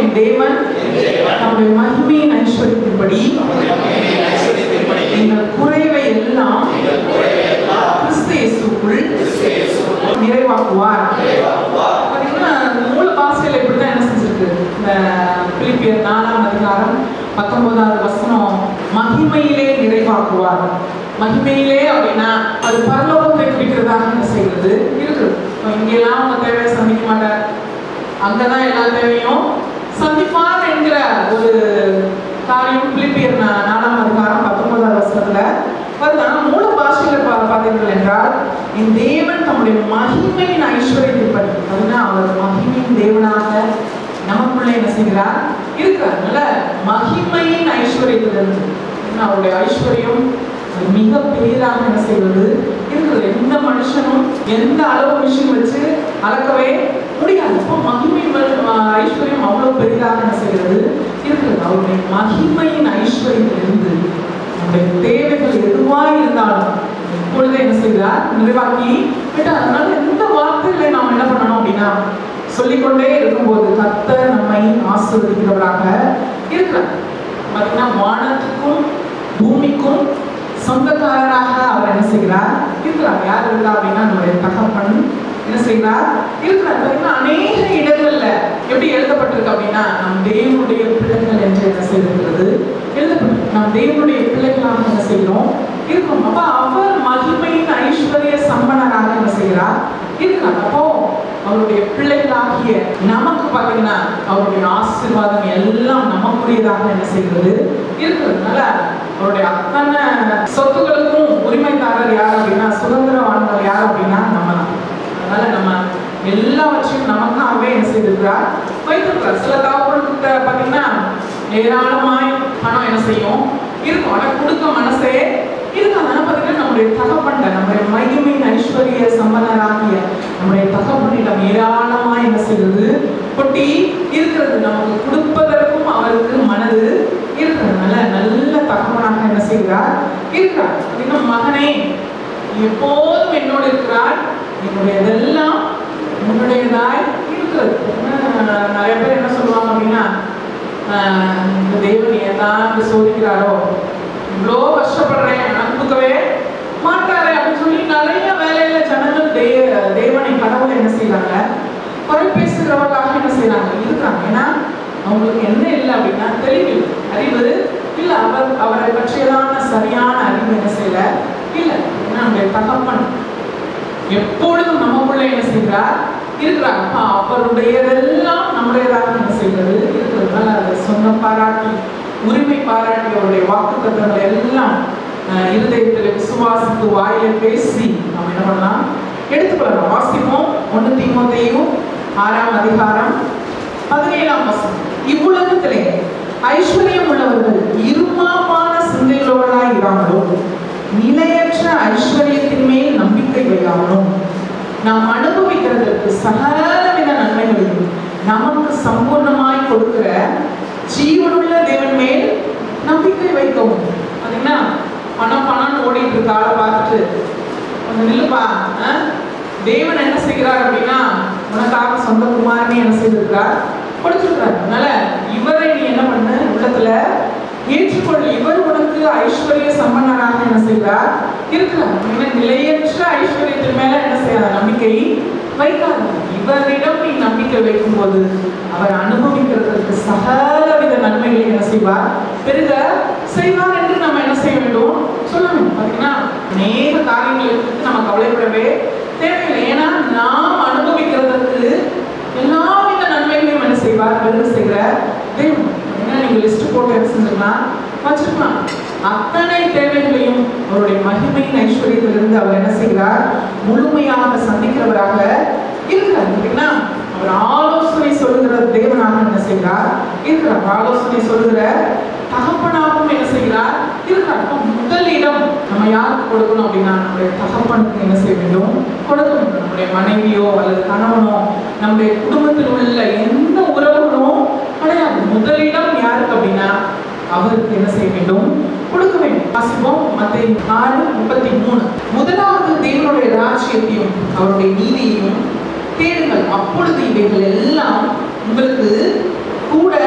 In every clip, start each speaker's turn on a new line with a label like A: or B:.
A: என் தேவன் நம்முடைய மகிமையின் ஐஸ்வர்யத்தின்படி எங்கள் குறைவை எல்லாம் கிறிஸ்து இயேசுக்குள் நிறைவாக்குவார் பார்த்தீங்கன்னா மூல பாசையில் இப்படி தான் என்ன செஞ்சிருக்கு இந்த பிலிப்பியர் நாலாம் அதிகாரம் பத்தொன்பதாவது வசனம் மகிமையிலே நிறைவாக்குவார் மகிமையிலே அப்படின்னா அது பரலோகத்தை குறிக்கிறதாக என்ன செய்கிறது இருக்குது இப்போ இங்கெல்லாம் உங்க தேவையை சந்திக்க மாட்டார் அங்கதான் எல்லா தேவையும் சந்திப்பார் என்கிற ஒரு காரியம் பிலிப்பியர் நா- நாலாம் அதிகாரம் பத்தொன்பதாவது வசனத்துல வருது ஆனா மூல பாஷையில பா பார்த்தீர்கள் என்றால் என் தேவன் தம்முடைய மகிமையின் ஐஸ்வர்யத்தின்படி அப்படின்னா அவர் மகிமையின் தேவனாக நமக்குள்ள என்ன செய்கிறார் இருக்கிறார் அதனால மகிமையின் ஐஸ்வர்யத்திலிருந்து ஏன்னா அவருடைய ஐஸ்வர்யம் அது மிக பெரியதாக என்ன செய்வது இருக்கிறது எந்த மனுஷனும் எந்த அளவு மிஷின் வச்சு அளக்கவே முடியாது இப்போ மகிமை வ- ஆஹ் ஐஸ்வர்யம் அவ்வளவு பெரிதாக என்ன செய்கிறது இருக்கிறது அவருடைய மகிமையின் ஐஸ்வர்யத்திலிருந்து நம்முடைய தேவைகள் எதுவாக இருந்தாலும் இப்பொழுதே என்ன செய்கிறார் நிறைவாக்கி விட்டார் அதனால இந்த வார்த்தைகளை நாம் என்ன பண்ணணும் அப்படின்னா சொல்லிக்கொண்டே இருக்கும்போது கர்த்தர் நம்மை ஆசீர்வதிக்கிறவராக இருக்கிறார் பார்த்தீங்கன்னா வானத்துக்கும் பூமிக்கும் சொந்தக்காரராக அவர் என்ன செய்கிறார் இருக்கிறார் யார் இருக்கா அப்படின்னா நம்முடைய தகப்பன் என்ன செய்கிறார் இருக்கிறார் பார்த்தீங்கன்னா அநேக இடங்கள்ல எப்படி எழுதப்பட்டிருக்கு அப்படின்னா நம் தேவனுடைய பிள்ளைகள் என்று என்ன செய்திருக்கிறது எழுதப்பட்டிருக்கு நாம் தேவனுடைய பிள்ளைகளாக என்ன செய்கிறோம் இருக்கும் அப்ப அவர் மகிமையின் ஐஸ்வர்ய சம்பனராக என்ன செய்கிறார் இருக்கிறார் அப்போ அவருடைய பிள்ளைகளாகிய நமக்கு பார்த்தீங்கன்னா அவருடைய ஆசீர்வாதம் எல்லாம் நமக்குரியதாக என்ன செய்கிறது இருக்கிறதுனால அவருடைய அத்தனை சொத்துக்களுக்கும் உரிமைதாரர் யார் அப்படின்னா சுதந்திரவான்கள் யார் அப்படின்னா நம்ம தான் அதனால நம்ம எல்லாவற்றையும் நமக்காகவே என்ன செய்திருக்கிறார் வைத்திருக்கிறார் சில தகவல்கிட்ட பார்த்தீங்கன்னா ஏராளமாய் பணம் என்ன செய்யும் இருக்கும் ஆனால் கொடுக்க மனசே இருக்கு அதனால பார்த்தீங்கன்னா நம்முடைய தகப்பண்ட நம்முடைய மகிமையின் ஐஸ்வர்ய சம்பந்தராகிய நம்முடைய தகப்பனிடம் ஏராளமாய் என்ன செய்கிறது கொட்டி இருக்கிறது நமக்கு கொடுப்பதற்கும் அவருக்கு மனது இருக்கிறதுனால நல்ல தகப்பனாக என்ன செய்கிறார் இருக்கிறார் இன்னும் மகனே நீ எப்போதும் என்னோடு இருக்கிறார் என்னுடையதெல்லாம் உன்னுடையதாய் இருக்கிறது ஆஹ் நிறைய பேர் என்ன சொல்லுவாங்க அப்படின்னா ஆஹ் இந்த தேவன் ஏன் தான் இப்படி சோதிக்கிறாரோ இவ்வளோ கஷ்டப்படுறேன் ஆனால் கொடுக்கவே மாட்டாரே அப்படின்னு சொல்லி நிறைய வேலையில ஜனங்கள் தே தேவனை கடவுளை என்ன செய்யறாங்க குறை பேசுகிறவர்களாக என்ன செய்யறாங்க இருக்கிறாங்க ஏன்னா அவங்களுக்கு என்ன இல்லை அப்படின்னா தெளிவு இல்லை. அறிவு இல்லை அவர் அவரை பற்றியதான சரியான அறிவு என்ன செய்யல இல்லை ஏன்னா நம்முடைய தகப்பன் எப்பொழுதும் நமக்குள்ள என்ன செய்கிறார் இருக்கிறார் அப்ப அவருடையதெல்லாம் நம்முடையதாக என்ன செய்கிறது இருக்கிறதுனால அதை சொந்த பாராட்டி உரிமை பாராட்டி அவருடைய வாக்கு தத்தங்களை எல்லாம் அஹ், இருதயத்தில் விசுவாசித்து வாயில பேசி நம்ம என்ன பண்ணலாம் எடுத்துக்கொள்ளலாம் வாசிப்போம் ஒன்று தீமோத்தேயும் ஆறாம் அதிகாரம் பதினேழாம் வசனம் இவ்வுலகத்திலே ஐஸ்வர்யம் உள்ளவர்கள் இருமாப்பான சிந்தைகளோடாய் இராமலும் நிலையற்ற ஐஸ்வர்யத்தின் மேல் நம்பிக்கை வையாமலும் நாம் அனுபவிக்கிறதற்கு சகலவித நன்மைகளையும் நமக்கு சம்பூர்ணமாய் கொடுக்கிற ஜீவனுள்ள தேவன் மேல் நம்பிக்கை வைக்கவும் பார்த்தீங்கன்னா பணம் பணம்னு ஓடிட்டு இருக்க ஆளை பார்த்துட்டு கொஞ்சம் நில்லுப்பா ஆ? தேவன் என்ன செய்கிறார் அப்படின்னா உனக்காக சொந்த குமாரனே என்ன செய்திருக்கிறார் கொடுத்திருக்கிறார் அதனால இவரை நீ என்ன பண்ண உள்ளத்துல ஏற்றுக்கொள் இவர் உனக்கு ஐஸ்வர்ய சம்பன்னராக என்ன செய்கிறார் இருக்கிறார் ஏன்னா நிலையற்ற ஐஸ்வர்யத்தின் மேல என்ன செய்யாத நம்பிக்கை வைக்காது இவரிடம் நீ நம்பிக்கை வைக்கும்போது அவர் அனுபவிக்கிறதற்கு சகலவித நன்மைகளை என்ன செய்வார் பெருக செய்வார் என்று நம்ம என்ன செய்ய வேண்டும் சொல்லணும் பார்த்தீங்கன்னா அநேக காரியங்களை குறித்து நம்ம கவலைப்படவே தேவையில்லை ஏன்னா நாம் அனுபவிக்கிறதற்கு எல்லாவித நன்மைகளையும் என்ன செய்வார் பெருக செய்கிற தேவன் ஏன்னா நீங்க லிஸ்ட் போட்டு என்ன செஞ்சிடலாம் வச்சிருக்கலாம் அத்தனை தேவைகளையும் அவருடைய மகிமையின் ஐஸ்வர்யத்திலிருந்து அவர் என்ன செய்கிறார் முழுமையாக சந்திக்கிறவராக இருக்கிறார் அப்படின்னா அவர் ஆலோசனை சொல்லுகிற தேவனாக என்ன செய்கிறார் இருக்கிறார் ஆலோசனை சொல்லுகிற தகப்பனாகவும் என்ன செய்கிறார் இருக்கிறார் அப்போ முதலிடம் நம்ம யாருக்கு கொடுக்கணும் அப்படின்னா நம்முடைய தகப்பனுக்கு என்ன செய்ய வேண்டும் கொடுக்கணும் நம்முடைய மனைவியோ அல்லது கணவனோ நம்முடைய குடும்பத்தில் உள்ள எந்த உறவுகளும் கிடையாது முதலிடம் யாருக்கு அப்படின்னா அவருக்கு என்ன செய்ய வேண்டும் கொடுக்க வேண்டும் வாசிப்போம் மத்திய ஆறு முப்பத்தி மூணு முதலாவது தேவனுடைய ராஜ்யத்தையும் அவருடைய நீதியையும் தேடுங்கள் அப்பொழுது இவைகள் எல்லாம் உங்களுக்கு கூட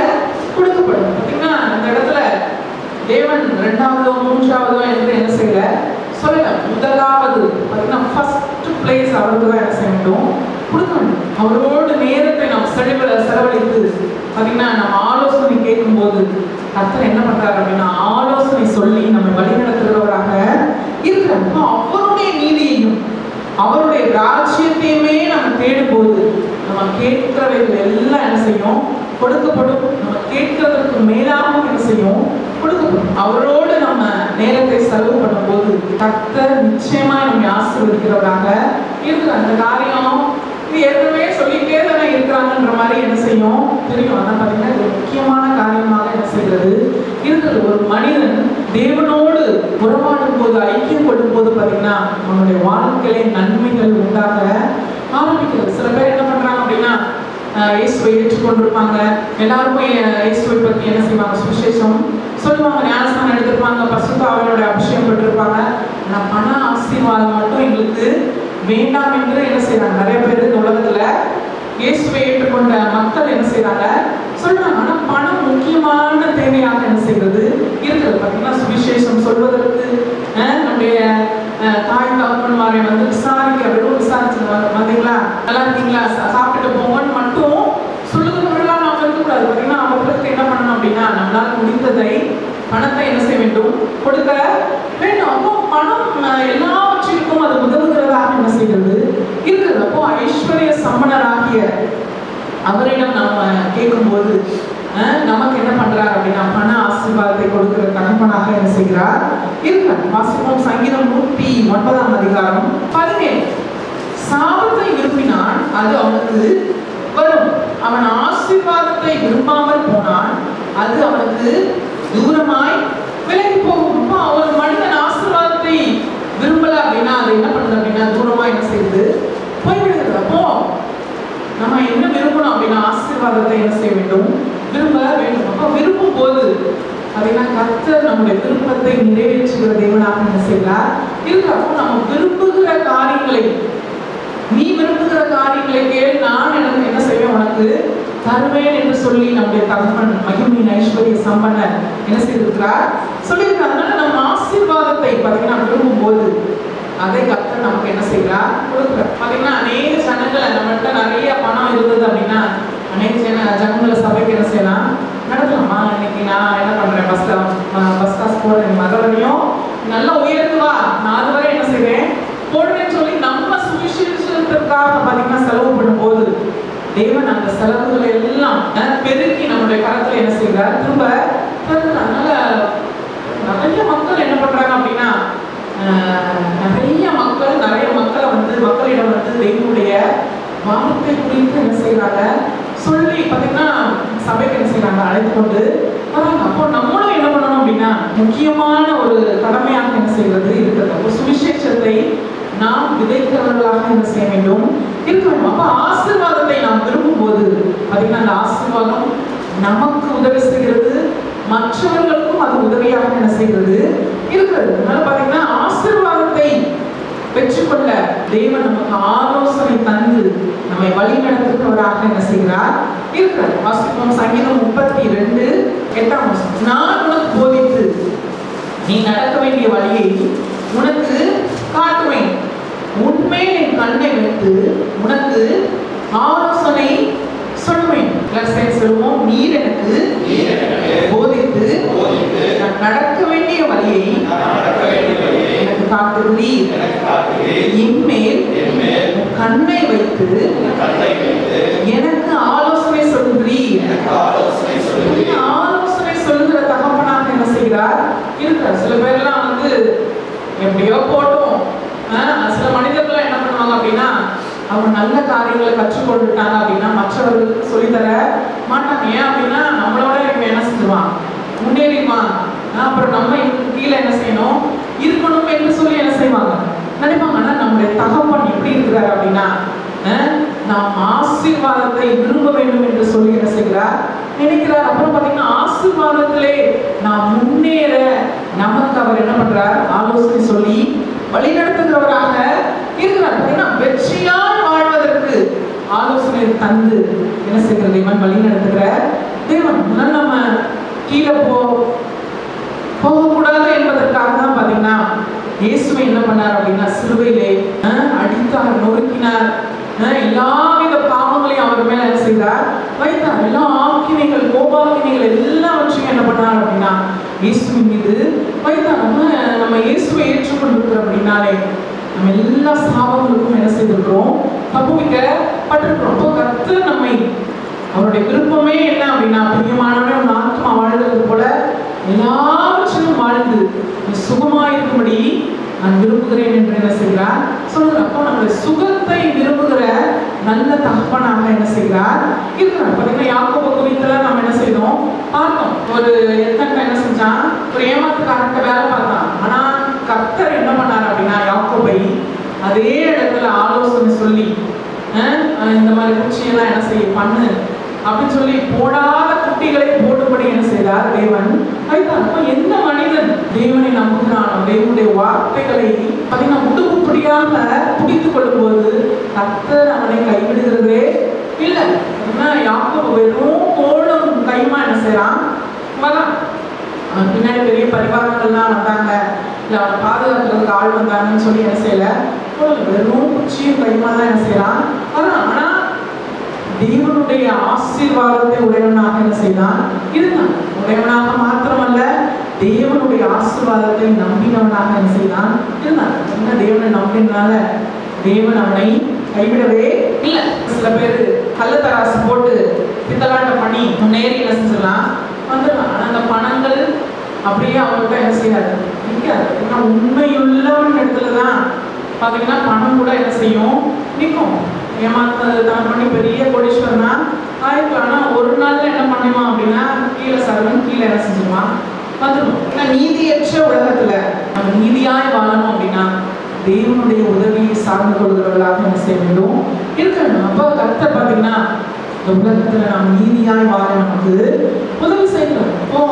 A: ரெண்டாவதோ மூன்றாவதோ என்று என்ன செய்யல சொல்லல முதலாவது பார்த்தீங்கன்னா ஃபர்ஸ்ட் பிளேஸ் அவருக்கு தான் என்ன செய்ய வேண்டும் கொடுக்கணும் அவரோடு நேரத்தை நாம் செலவிட செலவழித்து பார்த்தீங்கன்னா நம்ம ஆலோசனை கேட்கும்போது கர்த்தர் என்ன பண்றாரு அப்படின்னா ஆலோசனை சொல்லி நம்ம வழிநடத்துகிறவராக இருக்கிறார் அப்போ அவருடைய நீதியையும் அவருடைய ராஜ்யத்தையுமே நம்ம தேடும்போது நம்ம கேட்கிறவைகள் எல்லாம் என்ன செய்யும் கொடுக்கப்படும் நம்ம கேட்கிறதற்கு மேலாகவும் என்ன செய்யும் கொடுக்கப்படும் அவரோடு நம்ம நேரத்தை செலவு பண்ணும்போது கர்த்தர் நிச்சயமா நம்மை ஆசீர்வதிக்கிறவராக இருக்கிற அந்த காரியம் இது ஏற்கனவே சொல்லிட்டே தானே இருக்கிறாங்கன்ற மாதிரி என்ன செய்யும் தெரியும் ஆனா பாத்தீங்கன்னா இது ஒரு முக்கியமான காரியமாக என்ன செய்கிறது இருக்கிறது ஒரு மனிதன் தேவனோடு உறவாடும் போது ஐக்கியப்படும் போது பாத்தீங்கன்னா அவனுடைய வாழ்க்கையிலே நன்மைகள் உண்டாக ஆரம்பிக்கிறது சில பேர் என்ன பண்றாங்க அப்படின்னா ஆஹ் இயேசுவை ஏற்றுக்கொண்டிருப்பாங்க எல்லாருமே ஆஹ் இயேசுவை பத்தி என்ன செய்வாங்க சுவிசேஷம் சொல்லுவாங்க ஞானஸ்தானம் எடுத்திருப்பாங்க பசுத்த அவனோட அபிஷேகம் பெற்றிருப்பாங்க ஆனா பண ஆசீர்வாதம் மட்டும் எங்களுக்கு வேண்டாம் என்று என்ன செய்றாங்க நிறைய பேர் இந்த உலகத்துல இயேசுவை ஏற்றுக்கொண்ட மக்கள் என்ன செய்றாங்க சொல்றாங்க ஆனா பணம் முக்கியமான தேவையாக என்ன செய்கிறது இருக்கிறது பார்த்தீங்கன்னா சுவிசேஷம் சொல்வதற்கு ஆஹ் நம்முடைய ஆஹ் தாய் தகப்பன்மாரை வந்து விசாரிக்க வெறும் விசாரிச்சு வந்தீங்களா நல்லா இருக்கீங்களா சா- சாப்பிட்டுட்டு போங்கன்னு மட்டும் சொல்லுகிறவர்களாக நாம் இருக்கக்கூடாது பார்த்தீங்கன்னா அவர்களுக்கு என்ன பண்ணணும் அப்படின்னா நம்மளால் முடிந்ததை பணத்தை என்ன செய்ய வேண்டும் கொடுக்க வேண்டும் அப்போ பணம் ஆஹ் எல்லாவற்றிற்கும் அது உதவுகிறதாக என்ன செய்கிறது இருக்கிறது அப்போ ஐஸ்வர்ய சம்பனராகிய அவரிடம் நாம கேட்கும்போது அஹ், நமக்கு என்ன பண்றார் அப்படின்னா பண ஆசீர்வாதத்தை கொடுக்கிற தகப்பனாக என்ன செய்கிறார் இருக்கிறார் வாசிப்போம் சங்கீதம் நூற்றி ஒன்பதாம் அதிகாரம் பதினேழு சாபத்தை விரும்பினான் அது அவனுக்கு வரும் அவன் ஆசீர்வாதத்தை விரும்பாமல் போனான் அது அவனுக்கு தூரமாய் விலகி போகும் அப்போ ஒரு மனிதன் ஆசீர்வாதத்தை விரும்பல அப்படின்னா அது என்ன பண்ணுது அப்படின்னா தூரமா என்ன செய்யுது போய்விடுகிறது அப்போ நம்ம என்ன விரும்பணும் அப்படின்னா ஆசீர்வாதத்தை என்ன செய்ய வேண்டும் விரும்ப வேண்டும் அப்போ விரும்பும் போது அப்படின்னா கர்த்தர் நம்முடைய விருப்பத்தை நிறைவேற்றுகிற தேவனாக என்ன செய்கிறார் இருக்கிறப்போ நம்ம விரும்புகிற காரியங்களை நீ விரும்புகிற காரியங்களை கேள் நான் எனக்கு என்ன செய்வேன் உனக்கு தருவேன் என்று சொல்லி நம்முடைய தகப்பன் மகிமையின் ஐஸ்வர்ய சம்பனர் என்ன செய்திருக்கிறார் சொல்லியிருக்கிறார் அதனால நம்ம ஆசீர்வாதத்தை பார்த்தீங்கன்னா விரும்பும் போது அதை கர்த்தர் நமக்கு என்ன செய்கிறார் கொடுக்கிறார் பார்த்தீங்கன்னா அநேக ஜனங்களை நம்மள்ட்ட நிறைய பணம் இருந்தது அப்படின்னா அநேக ஜன ஜனங்களை சபைக்கு என்ன செய்யலாம் நடத்தலாமா இன்னைக்கு நான் என்ன பண்றேன் பஸ் பஸ் காசு போடுறேன் மறுபடியும் நல்லா உயர்ந்து வா நான் அது வரை என்ன செய்வேன் போடுறேன்னு சொல்லி நம்ம சுவிசேஷத்திற்காக பார்த்தீங்கன்னா செலவு பண்ணும்போது தேவன் அந்த செலவுகளை எல்லாம் அஹ், பெருக்கி நம்முடைய கரத்துல என்ன செய்கிறார் திரும்ப தருகிறார். அதனால நிறைய மக்கள் என்ன பண்றாங்க அப்படின்னா அஹ், நிறைய மக்கள் நிறைய மக்களை வந்து மக்களிடம் வந்து தெய்வனுடைய வார்த்தை குறித்து என்ன செய்றாங்க சொல்லி பார்த்தீங்கன்னா சபைக்கு என்ன செய்றாங்க அழைத்து கொண்டு வராங்க அப்போ நம்மளும் என்ன பண்ணணும் அப்படின்னா முக்கியமான ஒரு கடமையாக என்ன செய்வது இருக்கிறது அப்போ சுவிசேஷத்தை நாம் விதைக்கிறவர்களாக என்ன செய்ய வேண்டும் இருக்க வேண்டும் அப்போ ஆசீர்வாதத்தை நாம் விரும்பும்போது பார்த்தீங்கன்னா அந்த ஆசீர்வாதம் நமக்கு உதவி செய்கிறது மற்றவர்களுக்கும் அது உதவியாக என்ன செய்கிறது இருக்கிறது அதனால பார்த்தீங்கன்னா ஆசீர்வாதத்தை பெற்றுக்கொள்ள தேவன் நமக்கு ஆலோசனை தந்து நம்மை வழி நடத்துகிறவராக என்ன செய்கிறார் இருக்கிறார் வாசிப்போம் சங்கீதம் முப்பத்தி ரெண்டு எட்டாம் வசனம். நான் உனக்கு போதித்து நீ நடக்க வேண்டிய வழியை உனக்கு காட்டுவேன் உன்மேல் என் கண்ணை வைத்து உனக்கு ஆலோசனை சொல்வேன் எல்லாரும் சேர்ந்து சொல்லுவோம் நீர் எனக்கு போதித்து நான் நடக்க வேண்டிய வழியை எனக்கு காட்டுகிறீர் என்மேல் உன் கண்ணை வைத்து எனக்கு ஆலோசனை சொல்கிறீர் நீங்க ஆலோசனை சொல்லுகிற தகப்பனாக என்ன செய்கிறார் இருக்கிறார் சில பேர்லாம் வந்து எப்படியோ போட்டோம் ஆஹ் சில மனிதர்கள் என்ன பண்ணுவாங்க அப்படின்னா அவங்க நல்ல காரியங்களை கற்றுக்கொண்டுட்டாங்க அப்படின்னா மற்றவர்களுக்கு சொல்லித்தர மாட்டாங்க ஏன் அப்படின்னா நம்மளோட இவங்க என்ன செஞ்சுவான் முன்னேறிடுவான் ஆஹ் அப்புறம் நம்ம இவங்களுக்கு கீழே என்ன செய்யணும் இருக்கணும் என்று சொல்லி என்ன செய்வாங்க நினைப்பாங்க ஆனா நம்முடைய தகப்பன் எப்படி இருக்கிறார் அப்படின்னா ஆஹ் நாம் ஆசீர்வாதத்தை விரும்ப வேண்டும் என்று சொல்லி என்ன செய்கிறார் நினைக்கிறார் அப்புறம் பார்த்தீங்கன்னா ஆசீர்வாதத்திலே நாம் முன்னேற நமக்கு அவர் என்ன பண்றார் ஆலோசனை சொல்லி வழிநடத்துகிறவராக இருக்கிறார் பார்த்தீங்கன்னா வெற்றியால் வாழ்வதற்கு ஆலோசனை தந்து என்ன செய்கிற தேவன் வழி நடத்துகிற தேவன் முதல்ல நம்ம கீழே போ போகக்கூடாது இயேசுவை என்ன பண்ணார் அப்படின்னா சிலுவையிலே அஹ், அடித்தார் நொறுக்கினார் அஹ், எல்லாவித பாவங்களையும் அவர் மேல என்ன செய்தார் வைத்தார் எல்லா ஆக்கினைகள் கோபாக்கினைகள் எல்லாவற்றையும் என்ன பண்ணார் அப்படின்னா இயேசுவின் மீது வைத்தார் நம்ம நம்ம இயேசுவை ஏற்றுக்கொண்டிருக்கிறோம் அப்படின்னாலே நம்ம எல்லா சாபங்களுக்கும் என்ன செய்திருக்கிறோம் தப்புவிக்கப்பட்டிருக்கிறோம் அப்போ கர்த்தர் நம்மை அவருடைய விருப்பமே என்ன அப்படின்னா பிரியமானவனே உன் ஆத்மா வாழ்கிறது போல எல்லாவற்றிலும் வாழ்ந்து நீ சுகமாயிருக்கும்படி நான் விரும்புகிறேன் என்று என்ன செய்கிறார் சொல்கிறார் அப்போ நம்முடைய சுகத்தை விரும்புகிற நல்ல தகப்பனாக என்ன செய்கிறார் இருக்கிறார் பார்த்தீங்கன்னா யாக்கோப குறித்தெல்லாம் நம்ம என்ன செய்தோம் பார்த்தோம் ஒரு எத்தனை என்ன செஞ்சான் ஒரு ஏமாத்துக்காரர்கிட்ட வேலை பார்த்தான் ஆனா கர்த்தர் என்ன பண்ணார் அப்படின்னா யாக்கோபை அதே இடத்துல ஆலோசனை சொல்லி அஹ், அஹ், இந்த மாதிரி குச்சியெல்லாம் என்ன செய்ய பண்ணு அப்படின்னு சொல்லி போடாத குட்டிகளை போடும்படி என்ன செய்தார் தேவன் வைத்தார் அப்ப எந்த மனிதன் தேவனை நம்புகிறானோ தேவனுடைய வார்த்தைகளை பார்த்தீங்கன்னா முடுகுப்படியாக பிடித்துக் கொள்ளும்போது கர்த்தர் அவனை கைவிடுகிறதே இல்லை என்ன யாக்கோபு வெறும் கோளும் கைமா என்ன செய்யறான் வரான் அவன் பின்னாடி பெரிய பரிவாரங்கள்லாம் வந்தாங்க இல்லை அவனை பாதுகாக்கிறதுக்கு ஆள் வந்தாங்கன்னு சொல்லி என்ன செய்யல போடல. வெறும் குச்சியும் கைமா தான் என்ன செய்யறான் வரான் ஆனா தேவனுடைய ஆசீர்வாதத்தை உடையவனாக என்ன செய்தான் இருந்தான் உடையவனாக மாத்திரமல்ல தேவனுடைய ஆசீர்வாதத்தை நம்பினவனாக என்ன செய்தான் இருந்தான் என்ன தேவனை நம்பினால தேவன் அவனை கைவிடவே இல்லை சில பேர் கள்ளத்தராசு போட்டு பித்தலாட்டம் பண்ணி முன்னேறி என்ன செஞ்சிடலாம் வந்துடலாம் ஆனா அந்த பணங்கள் அப்படியே அவங்கள்ட்ட என்ன செய்யாது நிற்காது ஏன்னா உண்மையுள்ளவன் இடத்துல தான் பார்த்தீங்கன்னா பணம் கூட என்ன செய்யும் நிற்கும் ஏமாத்தது தான் பண்ணி பெரிய கோடீஸ்வரனா ஆயிருக்கலாம் ஆனால் ஒரு நாள்ல என்ன பண்ணுவான் அப்படின்னா கீழே சரவன் கீழே என்ன செஞ்சுருவான் வந்துடும் ஏன்னா நீதியற்ற உலகத்துல நம்ம நீதியாய் வாழணும் அப்படின்னா தேவனுடைய உதவியை சார்ந்து கொள்கிறவர்களாக என்ன செய்ய வேண்டும் இருக்கணும் அப்போ கர்த்தர் பார்த்தீங்கன்னா இந்த உலகத்துல நாம் நீதியாய் வாழ நமக்கு உதவி செய்கிறோம் அப்போ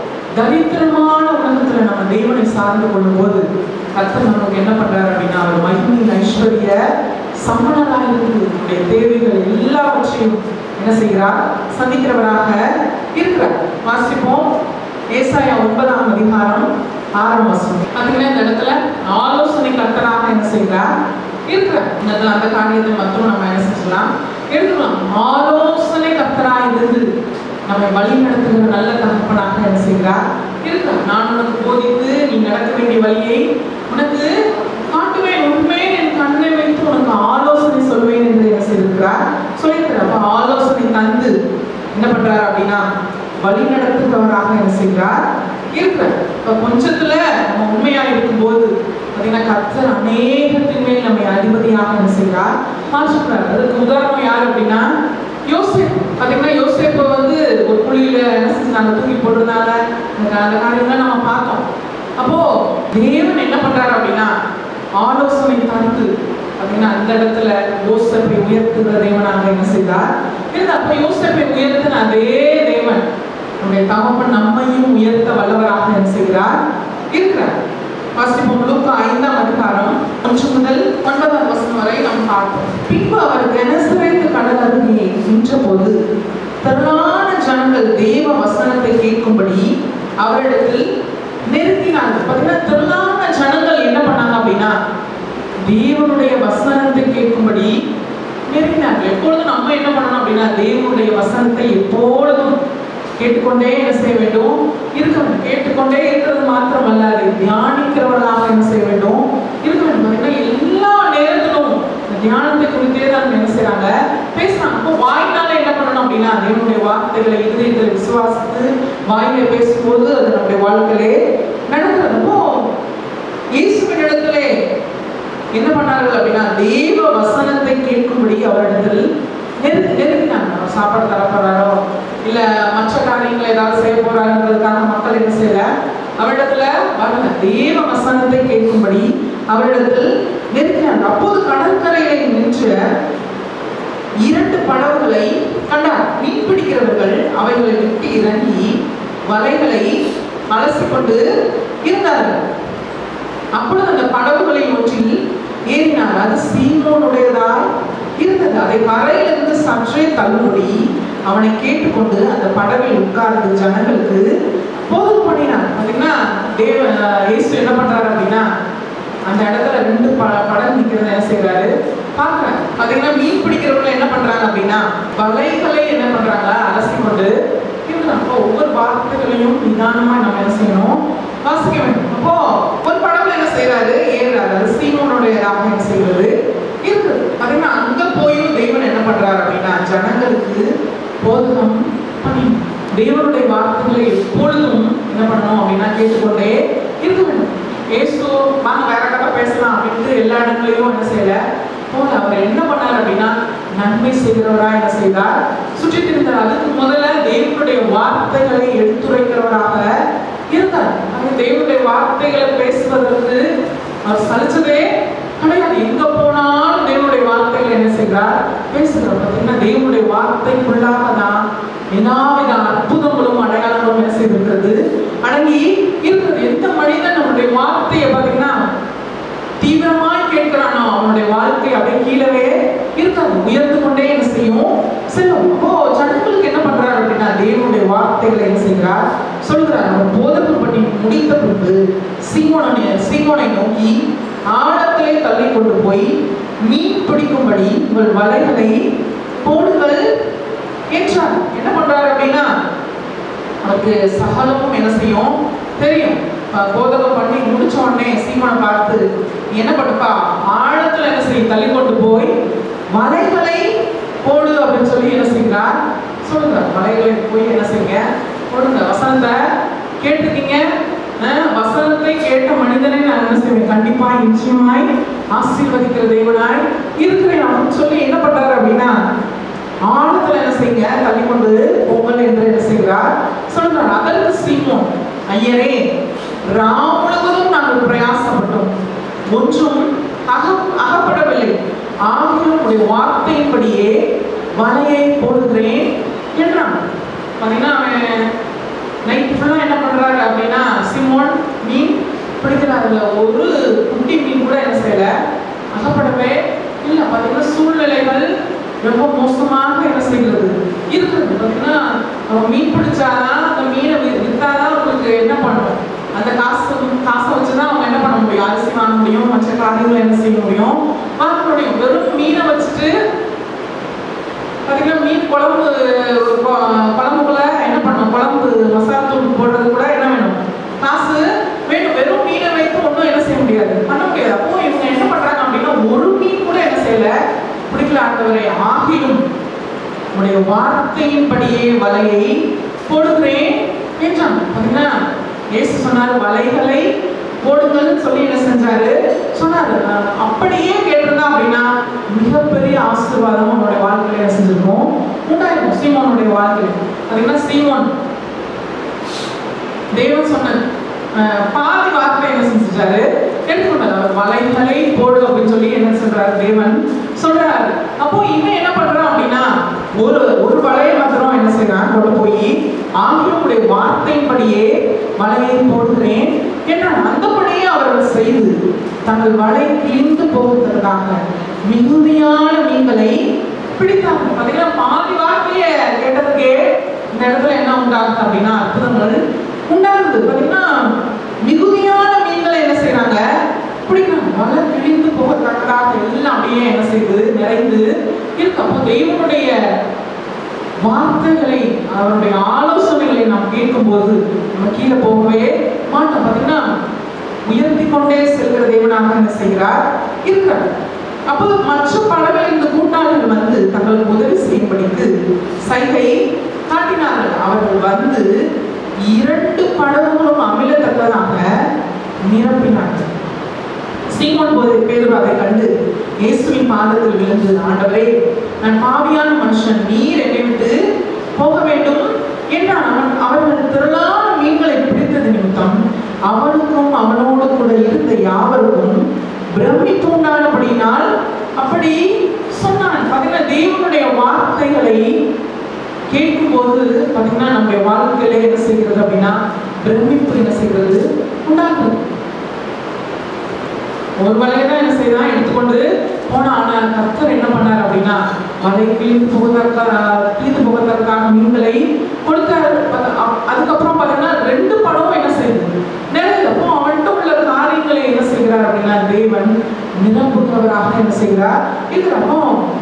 A: தரித்திரமான உலகத்துல நம்ம தேவனை சார்ந்து கொள்ளும்போது கர்த்தர் நமக்கு என்ன பண்றாரு அப்படின்னா அவர் மகிமையின் ஐஸ்வர்ய சம்பளராக இருந்து நம்முடைய தேவைகள் எல்லாவற்றையும் என்ன செய்கிறார் சந்திக்கிறவராக இருக்கிறார் வாசிப்போம் ஏசாயா ஒன்பதாம் அதிகாரம் ஆறாம் வசனம் பார்த்தீங்கன்னா இந்த இடத்துல ஆலோசனை கர்த்தராக என்ன செய்கிறார் இருக்கிறார் இந்த இடத்துல அந்த காரியத்தை மட்டும் நம்ம என்ன செஞ்சலாம் எடுத்துக்கலாம் ஆலோசனை கர்த்தராக இருந்து நம்மை வழி நடத்துகிற நல்ல தகப்பனாக என்ன செய்கிறார் இருக்கிறார் நான் உனக்கு போதித்து நீ நடக்க வேண்டிய வழியை உனக்கு காட்டுவேன் உண்மையை என் கண்ணை வைத்து உனக்கு ஆலோசனை சொல்வேன் என்று என்ன செய்திருக்கிறார் சொல்லியிருக்கிறார் அப்ப ஆலோசனை தந்து என்ன பண்றாரு அப்படின்னா வழி நடத்துகிறவராக என்ன செய்கிறார் இருக்கிறார் இப்ப கொஞ்சத்துல நம்ம உண்மையா இருக்கும்போது பார்த்தீங்கன்னா கர்த்தர் அநேகத்தின் மேல் நம்மை அதிபதியாக என்ன செய்கிறார் மாற்றுகிறார் அதுக்கு உதாரணம் யார் அப்படின்னா யோசேப்பு பார்த்தீங்கன்னா யோசேப்பை வந்து ஒரு குழியில என்ன செஞ்சாங்க தூக்கி போடுறதுனால அந்த அந்த காரியம்லாம் நம்ம பார்த்தோம் அப்போ தேவன் என்ன பண்றாரு அப்படின்னா ஆலோசனை தந்து அப்படின்னா அந்த இடத்துல யோசப்பை உயர்த்துகிற தேவனாக என்ன செய்தார் இருந்து அப்ப யோசப்பை உயர்த்தின அதே தேவன் நம்முடைய தகப்பன் நம்மையும் உயர்த்த வல்லவராக என்ன செய்கிறார் இருக்கிறார் வாசிப்போம் லூக்கா ஐந்தாம் அதிகாரம் ஒன்று முதல் ஒன்பதாம் வசனம் வரை நாம் பார்ப்போம் பின்பு அவர் கெனசரேத்து கடல் அருகே நின்றபோது திரளான ஜனங்கள் தேவ வசனத்தை கேட்கும்படி அவரிடத்தில் நிறுத்தினார்கள் பார்த்தீங்கன்னா திரளான ஜனங்கள் என்ன பண்ணாங்க அப்படின்னா தேவனுடைய வசனத்தை கேட்கும்படி நிறுத்தினார்கள் எப்பொழுதும் நம்ம என்ன பண்ணணும் அப்படின்னா தேவனுடைய வசனத்தை எப்பொழுதும் கேட்டுக்கொண்டே என்ன செய்ய வேண்டும் இருக்க வேண்டும் கேட்டுக்கொண்டே இருக்கிறது மாத்திரமல்ல அதை தியானிக்கிறவர்களாக என்ன செய்ய வேண்டும் இருக்க வேண்டும் பார்த்தீங்கன்னா எல்லா நேரத்திலும் இந்த தியானத்தை குறித்தே தான் என்ன செய்றாங்க பேசுறாங்க அப்போ வாயினால என்ன பண்ணணும் அப்படின்னா தேவனுடைய வார்த்தைகளை இதயத்தில் விசுவாசித்து வாயில பேசும்போது அது நம்முடைய வாழ்க்கையிலே நடக்கிறது அப்போ இயேசுவின் இடத்திலே என்ன பண்ணார்கள் அப்படின்னா தேவ வசனத்தை கேட்கும்படி அவரிடத்தில் நெருங்கி நெருங்கினாங்க அவர் சாப்பாடு தர போறாரோ இல்ல மற்ற காரியங்களை ஏதாவது செய்ய போறாருன்றதுக்காக மக்கள் என்ன செய்யல அவரிடத்துல வரல தேவ வசனத்தை கேட்கும்படி அவரிடத்தில் நெருங்கினாங்க அப்போது கடற்கரையில நின்ற இரண்டு படகுகளை கண்டார் மீன் பிடிக்கிறவர்கள் அவைகளை விட்டு இறங்கி வலைகளை அலசிக்கொண்டு இருந்தார்கள் அப்பொழுது அந்த படகுகளில் ஒன்றில் ஏறினார் அது சீமோனுடையதாய் இருந்தது அதை கரையிலிருந்து சற்றே தள்ளுபடி அவனை கேட்டுக்கொண்டு அந்த படகில் உட்கார்ந்து ஜனங்களுக்கு போதும் பண்ணினார் பார்த்தீங்கன்னா தேவ இயேசு என்ன பண்றாரு அப்படின்னா என்ன செய்யறாரு பார்க்கறாரு பாத்தீங்கன்னா மீன் பிடிக்கிறவங்க என்ன பண்றாங்க அப்படின்னா வலைகளை என்ன பண்றாங்க அலசி கொண்டு இருக்கிறாங்க அப்போ ஒவ்வொரு வார்த்தைகளையும் நிதானமா நம்ம என்ன செய்யணும் வாசிக்க வேண்டும் அப்போ ஒரு படத்துல என்ன செய்யறாரு ஏறாரு அது சீமோனுடைய ராகம் என்ன செய்யறது இருக்குது பாத்தீங்கன்னா அங்க போயும் தெய்வன் என்ன பண்றாரு அப்படின்னா ஜனங்களுக்கு போதகம் பண்ணி தேவனுடைய வார்த்தைகளை எப்பொழுதும் என்ன பண்ணணும் அப்படின்னா கேட்டுக்கொண்டே இருக்க வேண்டும் ஏசு வாங்க வேற கதை பேசலாம் அப்படின்ட்டு எல்லா இடங்களையும் என்ன செய்யல போல அவர் என்ன பண்ணார் அப்படின்னா நன்மை செய்கிறவரா என்ன செய்தார் சுற்றி திரிந்தார் அதுக்கு முதல்ல தேவனுடைய வார்த்தைகளை எடுத்துரைக்கிறவராக இருந்தார் அது தேவனுடைய வார்த்தைகளை பேசுவதற்கு அவர் சலிச்சதே கிடையாது எங்க போனாலும் தேவனுடைய வார்த்தைகளை என்ன செய்கிறார் பேசுகிறார் பார்த்தீங்கன்னா தேவனுடைய வார்த்தைக்குள்ளாக தான் எல்லாவித அற்புதங்களும் அடையாளங்களும் என்ன செய்திருக்கிறது அடங்கி இருக்கிறது எந்த மனிதன் நம்முடைய வார்த்தையை பார்த்தீங்கன்னா தீவிரமாய் கேட்கிறானோ அவனுடைய வாழ்க்கை அப்படியே கீழவே இருக்காது உயர்ந்து கொண்டே என்ன செய்யும் செல்லும் அப்போ ஜனங்களுக்கு என்ன பண்றாரு அப்படின்னா தேவனுடைய வார்த்தைகளை என்ன செய்கிறார் சொல்கிறார் அவர் போதகம் பண்ணி முடித்த பின்பு சீமோனை சீமோனை நோக்கி ஆழத்திலே தள்ளி கொண்டு போய் மீன் பிடிக்கும்படி உங்கள் வலைகளை போடுங்கள் என்றார் என்ன பண்றாரு அப்படின்னா அவருக்கு சகலமும் என்ன செய்யும் தெரியும் அஹ் போதகம் பண்ணி முடிச்ச உடனே சீமனை பார்த்து "நீ என்ன பண்ணுப்பா ஆழத்துல என்ன செய்ய தள்ளி கொண்டு போய் வலைகளை போடு அப்படின்னு சொல்லி என்ன செய்கிறார் சொல்லுங்க வலைகளை போய் என்ன செய்யுங்க போடுங்க வசனத்தை கேட்டிருக்கீங்க அஹ் வசனத்தை கேட்ட மனிதனை நான் என்ன செய்வேன் கண்டிப்பா நிச்சயமாய் ஆசீர்வதிக்கிற தேவனாய் இருக்கிறேன் அப்படின்னு சொல்லி என்ன பண்றாரு அப்படின்னா ஆழத்துல என்ன செய்யுங்க தள்ளி கொண்டு பொங்கல் என்று என்ன செய்கிறார் சொல்றார் அதற்கு சீமோன் ஐயரே ராம் முழுவதும் நாங்கள் பிரயாசப்பட்டோம் ஒன்றும் அக அகப்படவில்லை ஆகியும் உடைய வார்த்தையின்படியே வலையை போடுகிறேன் என்றான் பார்த்தீங்கன்னா அவன் நைட் ஃபுல்லாக என்ன பண்றாரு அப்படின்னா சிமோன் மீன் பிடிக்கிறாருல ஒரு குட்டி மீன் கூட என்ன செய்யல அகப்படவே இல்லை பார்த்தீங்கன்னா சூழ்நிலைகள் ரொம்ப மோசமாக என்ன செய்கிறது இருக்குது பார்த்தீங்கன்னா அவன் மீன் பிடிச்சாதான் அந்த மீனை வி- வித்தாதான் அவங்களுக்கு என்ன பண்ணும் அந்த காசு காசை வச்சு தான் அவங்க என்ன பண்ண முடியும் அரிசி வாங்க முடியும் மற்ற காரியங்களை என்ன செய்ய முடியும் வாங்க முடியும் வெறும் மீனை வச்சுட்டு பார்த்தீங்கன்னா மீன் குழம்பு கொ- குழம்புக்குள்ள என்ன பண்ணும் குழம்பு மசாலா தூள் போடுறது கூட என்ன வேணும் காசு வேணும் வெறும் மீனை வைத்து ஒன்றும் என்ன செய்ய முடியாது பண்ண முடியாது அப்போ இவங்க என்ன பண்றாங்க அப்படின்னா ஒரு மீன் கூட என்ன செய்யல பிடிக்கல ஆண்டவரை ஆகிலும் உடைய வார்த்தையின்படியே வலையை போடுகிறேன் என்றான் பார்த்தீங்கன்னா இயேசு சொன்னார் வலைகளை போடுங்கள்னு சொல்லி என்ன செஞ்சாரு சொன்னாரு அஹ் அப்படியே கேட்டிருந்தா அப்படின்னா மிகப்பெரிய ஆசீர்வாதம் அவனுடைய வாழ்க்கையில என்ன செஞ்சிருக்கும் உண்டாயிருக்கும் சீமோனுடைய வாழ்க்கையில பார்த்தீங்கன்னா சீமோன் தேவன் சொன்ன அஹ், பாதி வார்த்தை என்ன செஞ்சுட்டாரு எடுத்துக்கொண்டாரு அவர் வலைகளை போடு அப்படின்னு சொல்லி என்ன சொல்றாரு தேவன் சொல்றாரு அப்போ இவன் என்ன பண்றான் அப்படின்னா ஒரு ஒரு வலையை மாத்திரம் என்ன செய்யறான் கொண்டு போய் ஆகியோருடைய வார்த்தையின்படியே வலையை போடுகிறேன் என்றான் அந்தபடியே அவர்கள் செய்து தங்கள் வலை கிழிந்து போவதற்காக மிகுதியான மீன்களை பிடித்தாங்க பார்த்தீங்கன்னா பாதி வார்த்தையை கேட்டதுக்கே இந்த இடத்துல என்ன உண்டாகுது அப்படின்னா அற்புதங்கள் உண்டாகுது பார்த்தீங்கன்னா மிகுதியான மீன்களை என்ன செய்றாங்க பிடிக்கிறாங்க வலை கிழிந்து போகத்தக்கதாக எல்லாம் அப்படியே என்ன செய்யுது நிறைந்து இருக்கு அப்போ தெய்வனுடைய வார்த்தைகளை அவருடைய ஆலோசனைகளை நாம் கேட்கும்போது நம்ம கீழே போகவே மாட்டோம் பார்த்தீங்கன்னா உயர்த்தி கொண்டே செல்கிற தேவனாக என்ன செய்கிறார் இருக்கிறார் அப்போது மற்ற படங்கள் இந்த கூட்டாளிகள் வந்து தங்களுக்கு உதவி செய்யும்படிக்கு சைகை காட்டினார்கள் அவர்கள் வந்து இரண்டு படகுகளும் அமிழத்தக்கதாக நிரப்பினார்கள் சீமோன் போது பேதுரு அதை கண்டு இயேசுவின் பாதத்தில் விழுந்து ஆண்டவரே நான் பாவியான மனுஷன் நீர் என்னை விட்டு போக வேண்டும் என்றான் அவன் அவர்கள் திரளான மீன்களை பிடித்தது நிமித்தம் அவனுக்கும் அவனோடு கூட இருந்த யாவருக்கும் பிரமிப்பு உண்டானபடியினால் அப்படி சொன்னான் பார்த்தீங்கன்னா தேவனுடைய வார்த்தைகளை கேட்கும்போது பார்த்தீங்கன்னா நம்முடைய வாழ்க்கையில என்ன செய்கிறது அப்படின்னா பிரமிப்பு என்ன செய்கிறது உண்டாகுது ஒரு வலையை தான் என்ன செய்தான் எடுத்துக்கொண்டு போனா ஆனா கர்த்தர் என்ன பண்ணார் அப்படின்னா வலை கிழிந்து போவதற்காக கிழிந்து போவதற்கான மீன்களை கொடுத்தாரு பத- அ- அதுக்கப்புறம் பார்த்தீங்கன்னா ரெண்டு படம் என்ன செய்யுது நிறைய அப்போ அவன்கிட்ட உள்ள காரியங்களை என்ன செய்கிறார் அப்படின்னா தேவன் நிரப்புகிறவராக என்ன செய்கிறார் இருக்கிறப்போ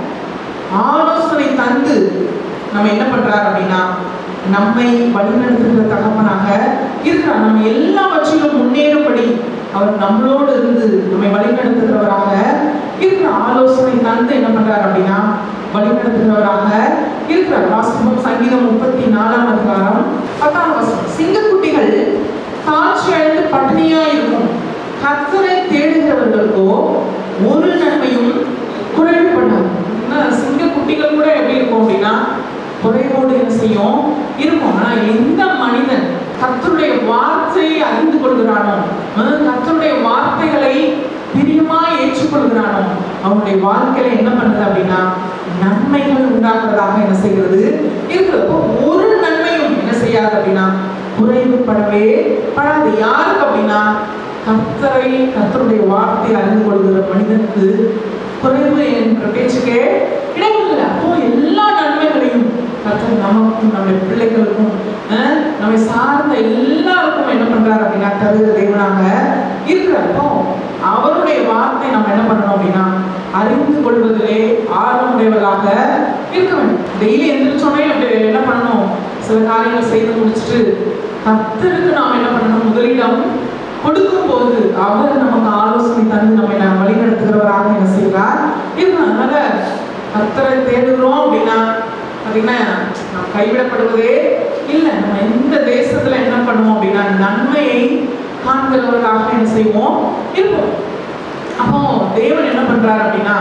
A: ஆலோசனை தந்து நம்ம என்ன பண்றார் அப்படின்னா நம்மை வழிநடத்துகிற தகப்பனாக இருக்கிறார் நம்ம எல்லாவற்றிலும் முன்னேறும்படி அவர் நம்மளோடு இருந்து நம்மை வழிநடத்துகிறவராக இருக்கிற ஆலோசனை தந்து என்ன பண்றார் அப்படின்னா வழிநடத்துகிறவராக இருக்கிறார் வாசிப்போம் சங்கீதம் முப்பத்தி நாலாம் அதிகாரம் பத்தாம் வசனம் சிங்கக்குட்டிகள் காட்சி அழைத்து பட்டினியா இருக்கும் கத்தரை தேடுகிறவர்களுக்கோ ஒரு நன்மையும் குறைவுபடாது சிங்க குட்டிகள் கூட எப்படி இருக்கும் அப்படின்னா குறைவோடு என்ன செய்யும் இருக்கும் ஆனா எந்த மனிதன் கத்தருடைய வார்த்தையை அறிந்து கொள்கிறானோ அஹ் கர்த்தருடைய வார்த்தைகளை பிரியமா ஏற்றுக்கொள்கிறானோ அவனுடைய வாழ்க்கையில என்ன பண்ணுது அப்படின்னா நன்மைகள் உண்டாக்குறதாக என்ன செய்கிறது இருக்கிறது அப்போ ஒரு நன்மையும் என்ன செய்யாது அப்படின்னா குறைவுபடவே படாது யாருக்கு அப்படின்னா கர்த்தரை கர்த்தருடைய வார்த்தை அறிந்து கொள்கிற மனிதனுக்கு குறைவு என்ற பேச்சுக்கே இடமில்லை அப்போ எல்லா நன்மைகளையும் கர்த்தர் நமக்கும் நம்முடைய பிள்ளைகளுக்கும் அஹ், நம்மை சார்ந்த எல்லாருக்கும் என்ன பண்றாரு அப்படின்னா தருகிற தேவனாக இருக்கிறப்போ அவருடைய வார்த்தை நம்ம என்ன பண்ணணும் அப்படின்னா அறிந்து கொள்வதிலே ஆர்வமுடையவர்களாக இருக்க வேண்டும் டெய்லி எந்திரிச்சோடனே அப்படி என்ன பண்ணணும் சில காரியங்கள் செய்து முடிச்சுட்டு கர்த்தருக்கு நாம் என்ன பண்ணணும் முதலிடம் கொடுக்கும் போது அவர் நமக்கு ஆலோசனை தந்து நம்மை நாம் வழிநடத்துகிறவராக என்ன செய்கிறார் இருக்கும் அதனால கர்த்தரை தேடுகிறோம் அப்படின்னா பார்த்தீங்கன்னா நாம் கைவிடப்படுவதே இல்லை நம்ம எந்த தேசத்துல என்ன பண்ணுவோம் அப்படின்னா நன்மையை காண்கிறவர்களாக என்ன செய்வோம் இருப்போம் அப்போ தேவன் என்ன பண்றாரு அப்படின்னா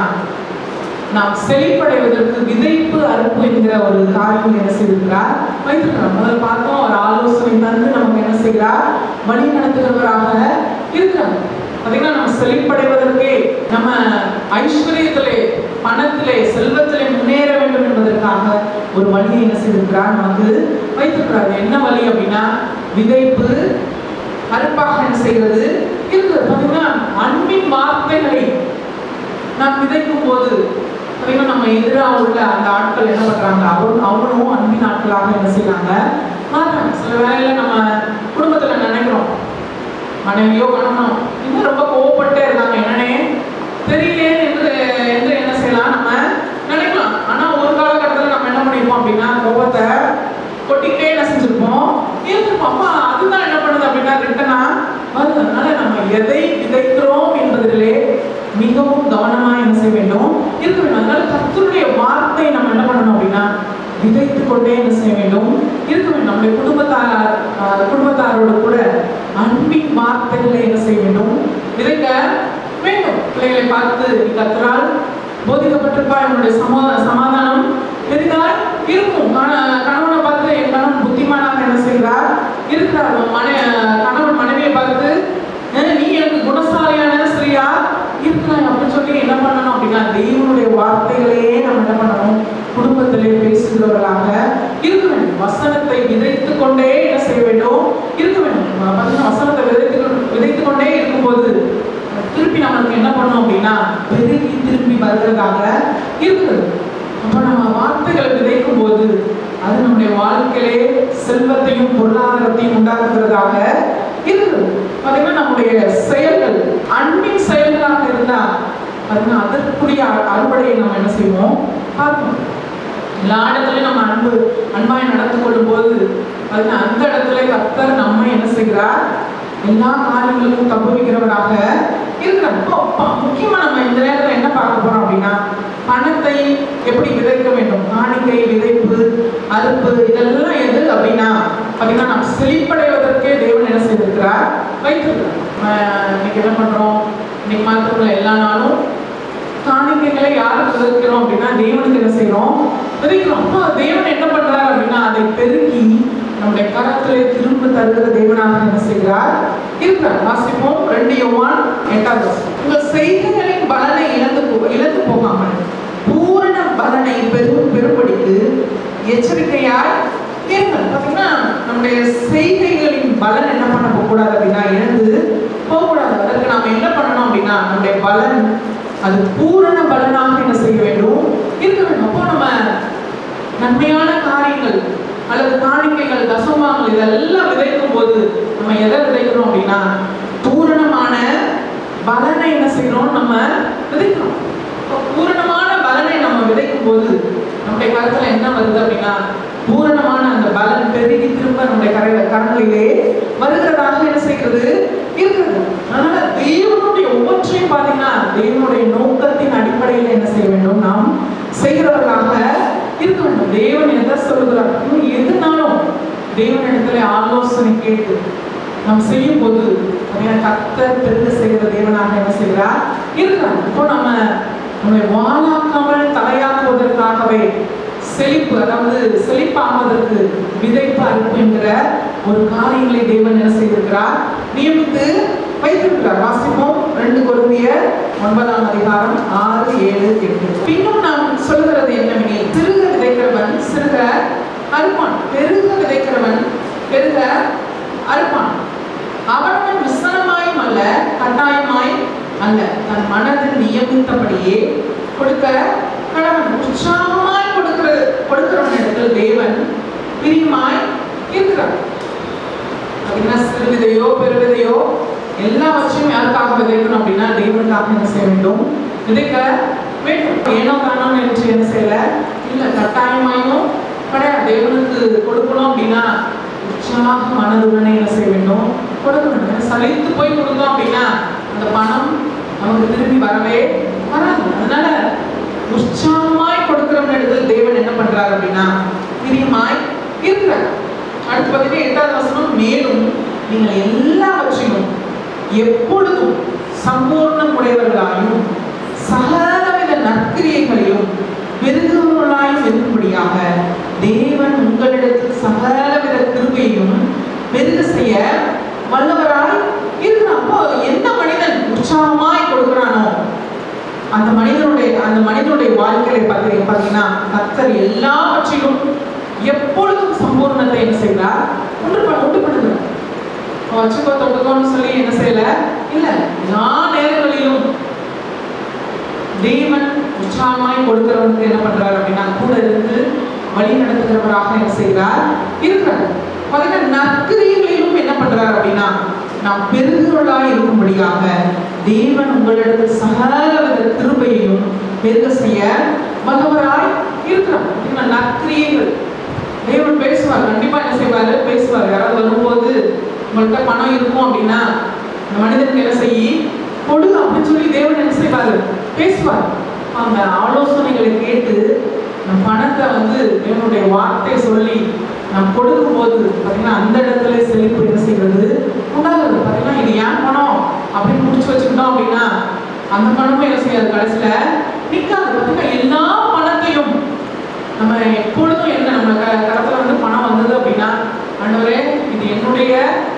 A: நாம் செழிப்படைவதற்கு விதைப்பு அறுப்பு என்கிற ஒரு காரியம் என்ன செய்திருக்கிறார் வைத்திருக்கிறார் முதல்ல பார்த்தோம் ஒரு ஆலோசனை தந்து நமக்கு என்ன செய்கிறார் வழி நடத்துகிறவராக இருக்கிறார் பார்த்தீங்கன்னா நம்ம செழிப்படைவதற்கே நம்ம ஐஸ்வர்யத்திலே பணத்திலே செல்வத்திலே முன்னேற வேண்டும் என்பதற்காக ஒரு வழியை என்ன செய்திருக்கிறார் நமக்கு வைத்திருக்கிறார் என்ன வழி அப்படின்னா விதைப்பு அறுப்பாக என்ன செய்கிறது இருக்கிறது பார்த்தீங்கன்னா அன்பின் வார்த்தைகளை நாம் விதைக்கும் போது பார்த்தீங்கன்னா நம்ம எதிராக உள்ள அந்த ஆட்கள் என்ன பண்றாங்க அவன் அவனும் அன்பின் ஆட்களாக என்ன செய்யறாங்க மாறுறாங்க சில வேளையில நம்ம குடும்பத்துல நினைக்கிறோம் மனைவியோ கணவனோ இன்னும் ரொம்ப கோவப்பட்டே இருக்காங்க என்னன்னே தெரியலையே என்று என்று என்ன செய்யலாம் நம்ம நினைக்கலாம் ஆனா ஒரு காலகட்டத்தில் நம்ம என்ன பண்ணிருப்போம் அப்படின்னா கோபத்தை கொட்டிக்கிட்டே என்ன செஞ்சிருப்போம் இருந்திருப்போம் அப்ப அதுதான் என்ன பண்ணுது அப்படின்னா ரிட்டனா வருது அதனால நம்ம எதை விதைக்கிறோம் என்பதிலே மிகவும் கவனமா என்ன செய்ய வேண்டும் இருக்க வேண்டும் அதனால கர்த்தருடைய வார்த்தை நம்ம என்ன பண்ணணும் அப்படின்னா விதைத்து கொண்டே என்ன செய்ய வேண்டும் இருக்க வேண்டும் நம்முடைய குடும்பத்தார் ஆஹ், குடும்பத்தாரோடு கூட அன்பின் வார்த்தைகளை என்ன செய்ய வேண்டும் விதைக்க வேண்டும் பிள்ளைகளை பார்த்து நீ கர்த்தரால் போதிக்கப்பட்டிருப்பா என்னுடைய சமா சமாதானம் பெரிதாய் இருக்கும் கண- கணவனை பார்த்து என் கணவன் புத்திமானாக என்ன செய்கிறார் இருக்கிறார் மனை கணவன் மனைவியை பார்த்து "அஹ், நீ எனக்கு குணசாலியான ஸ்ரீயா இருக்கிறாய் அப்படின்னு சொல்லி என்ன பண்ணணும் அப்படின்னா தெய்வனுடைய வார்த்தைகளையே நம்ம என்ன பண்ணணும் குடும்பத்திலே பேசுகிறவர்களாக இருக்க வேண்டும் வசனத்தை விதைத்து கொண்டே என்ன செய்ய வேண்டும் இருக்க வேண்டும் பார்த்தீங்கன்னா வசனத்தை விதைத்து விதைத்து கொண்டே இருக்கும்போது திருப்பி நம்மளுக்கு என்ன பண்ணோம் அப்படின்னா பெருகி திரும்பி வருவதாக இருக்குது அப்போ நம்ம வார்த்தைகளை விதைக்கும் போது அது நம்முடைய வாழ்க்கையிலே செல்வத்தையும் பொருளாதாரத்தையும் உண்டாக்குகிறதாக இருக்குது பார்த்தீங்கன்னா நம்முடைய செயல்கள் அன்பின் செயல்களாக இருந்தா பார்த்தீங்கன்னா அதற்குரிய அ- அறுவடையை நம்ம என்ன செய்வோம் பார்க்கணும் எல்லா இடத்துலயும் நம்ம அன்பு அன்பாய் நடந்து கொள்ளும் போது பார்த்தீங்கன்னா அந்த இடத்துல கர்த்தர் நம்ம என்ன செய்கிறார் எல்லா காரியங்களுக்கும் தப்புவிக்கிறவராக இருக்கிறார் இப்போ ப- முக்கியமா நம்ம இந்த நேரத்துல என்ன பார்க்க போறோம் அப்படின்னா பணத்தை எப்படி விதைக்க வேண்டும் காணிக்கை விதைப்பு அறுப்பு இதெல்லாம் எது அப்படின்னா பார்த்தீங்கன்னா நாம் செழிப்படைவதற்கே தேவன் என்ன செய்திருக்கிறார் வைத்திருக்கிறார் நம்ம இன்னைக்கு என்ன பண்றோம் இன்னைக்கு மாத்திரமில்ல எல்லா நாளும் காணிக்கைகளை யாருக்கு விதைக்கிறோம் அப்படின்னா தேவனுக்கு என்ன செய்றோம் விதைக்கிறோம் அப்போ தேவன் என்ன பண்றார் அப்படின்னா அதை பெருக்கி நம்முடைய கரத்திலே திரும்ப தருகிற தேவனாக என்ன செய்கிறார் இருக்கிறார் வாசிப்போம் ரெண்டு யோவான் எட்டாவது வசனம். உங்கள் செய்கைகளின் பலனை இழந்து போ- இழந்து போகாமல் பூரண பலனை பெரும் பெரும்படிக்கு எச்சரிக்கையாய் இருங்கள் பார்த்தீங்கன்னா நம்முடைய செய்கைகளின் பலன் என்ன பண்ண போகக்கூடாது அப்படின்னா இழந்து போகக்கூடாது அதற்கு நாம என்ன பண்ணணும் அப்படின்னா நம்முடைய பலன் அது பூரண பலனாக என்ன செய்ய வேண்டும் இருக்க வேண்டும் அப்போ நம்ம நன்மையான காரியங்கள் அல்லது காணிக்கைகள் தசமாங்கள் இதெல்லாம் விதைக்கும் போது நம்ம எதை விதைக்கிறோம் அப்படின்னா பூரணமான பலனை என்ன செய்யறோம் நம்ம விதைக்கிறோம் அப்ப பூரணமான பலனை நம்ம விதைக்கும் போது நம்முடைய கருத்துல என்ன வருது அப்படின்னா பூரணமான அந்த பலன் பெருகி திரும்ப நம்முடைய கரை கரங்களிலே வருகிறதாக என்ன செய்கிறது இருக்கிறது அதனால தேவனுடைய ஒவ்வொன்றையும் பார்த்தீங்கன்னா தேவனுடைய நோக்கத்தின் அடிப்படையில் என்ன செய்ய வேண்டும் நாம் செய்கிறவர்களாக இருக்க வேண்டும் தேவன் எதை சொல்லுகிறார் இன்னும் எதுனாலும் தேவனிடத்துல ஆலோசனை கேட்டு நாம் செய்யும் போது கத்தர் பெருக செய்கிற தேவனாக என்ன செய்கிறார் இருக்கிறார் இப்போ நம்ம நம்மை வாழாக்காமல் தலையாக்குவதற்காகவே செழிப்பு அதாவது செழிப்பாகுவதற்கு விதைப்பு அறுப்பு என்கிற ஒரு காரியங்களை தேவன் என்ன செய்திருக்கிறார் நியமித்து வைத்திருக்கிறார் வாசிப்போம் ரெண்டு கொருந்திய ஒன்பதாம் அதிகாரம் ஆறு ஏழு எட்டு பின்னும் நாம் சொல்லுகிறது என்னவெனில் சிறுக விதைக்கிறவன் சிறுக அறுப்பான் பெருக விதைக்கிறவன் பெருக அறுப்பான் அவனவன் விசனமாயும் அல்ல கட்டாயமாய் அல்ல தன் மனதில் நியமித்தபடியே கொடுக்க கடவன் உற்சாகமாய் கொடுக்கிற கொடுக்கிறவன் இடத்தில் தேவன் பிரியமாய் இருக்கிறார் அப்படின்னா சிறுவிதையோ பெருவிதையோ எல்லாவற்றையும் யாருக்காக விதைக்கணும் அப்படின்னா தேவனுக்காக என்ன செய்ய வேண்டும் விதைக்க வேண்டும் ஏனோ தானோ என்று என்ன செய்யல இல்ல கட்டாயமாயும் கிடையாது தேவனுக்கு கொடுக்கணும் அப்படின்னா உற்சாக மனதுடனே என்ன செய்ய வேண்டும் கொடுக்க வேண்டும் சலித்து போய் கொடுத்தோம் அப்படின்னா அந்த பணம் நமக்கு திரும்பி வரவே வராது அதனால உற்சாகமாய் கொடுக்கிறவன் இடத்துல தேவன் என்ன பண்றாரு அப்படின்னா பிரியமாய் இருக்கிறார் அடுத்து பார்த்தீங்கன்னா எட்டாவது வசனம் மேலும் நீங்கள் எல்லாவற்றையும் எப்பொழுதும் சம்பூர்ணம் உடையவர்களாயும் சகலவித நற்கிரியைகளிலும் பெருகுவர்களாயும் இருக்கும்படியாக தேவன் உங்களிடத்தில் சகலவித கிருபையும் பெருக செய்ய வல்லவராய் இருக்கிறார் அப்போ எந்த மனிதன் உற்சாகமாய் கொடுக்கிறானோ அந்த மனிதனுடைய அந்த மனிதனுடைய வாழ்க்கையை பார்த்து பார்த்தீங்கன்னா கத்தர் எல்லாவற்றிலும் எப்பொழுதும் சம்பூர்ணத்தை என்ன செய்கிறார் உண்டு பண்ண உண்டு பண்ணுகிறார் வச்சுக்கோ தொட்டுக்கோன்னு சொல்லி என்ன செய்யல இல்ல எல்லா நேரங்களிலும் தேவன் உற்சாகமாய் கொடுக்கிறவனுக்கு என்ன பண்றாரு அப்படின்னா கூட இருந்து வழி நடத்துகிறவராக என்ன செய்கிறார் இருக்கிறார் பார்த்தீங்கன்னா நற்கிரியைகளிலும் என்ன பண்றாரு அப்படின்னா நாம் பெருகுவர்களாய் இருக்கும்படியாக தேவன் உங்களிடத்தில் சகலவித கிருபையையும் பெருக செய்ய வல்லவராய் இருக்கிறார் பார்த்தீங்கன்னா நற்கிரியைகள் தேவன் பேசுவார் கண்டிப்பா என்ன செய்வாரு பேசுவார் யாராவது வரும்போது உங்கள்கிட்ட பணம் இருக்கும் அப்படின்னா அந்த மனிதனுக்கு என்ன செய்யி கொடு அப்படின்னு சொல்லி தேவன் என்ன செய்வாரு பேசுவார் அந்த ஆலோசனைகளை கேட்டு நம் பணத்தை வந்து தேவனுடைய வார்த்தை சொல்லி நாம் கொடுக்கும் போது பார்த்தீங்கன்னா அந்த இடத்துல செழிப்பு என்ன செய்வது உண்டாகுது பார்த்தீங்கன்னா இது ஏன் பணம் அப்படின்னு முடிச்சு வச்சுக்கிட்டோம் அப்படின்னா அந்த பணமும் என்ன செய்யாது கடைசியில நிற்காது பார்த்தீங்கன்னா எல்லா பணத்தையும் நம்ம எப்பொழுதும் என்ன நம்ம க கரத்துல வந்து பணம் வந்தது அப்படின்னா ஆண்டவரே இது என்னுடைய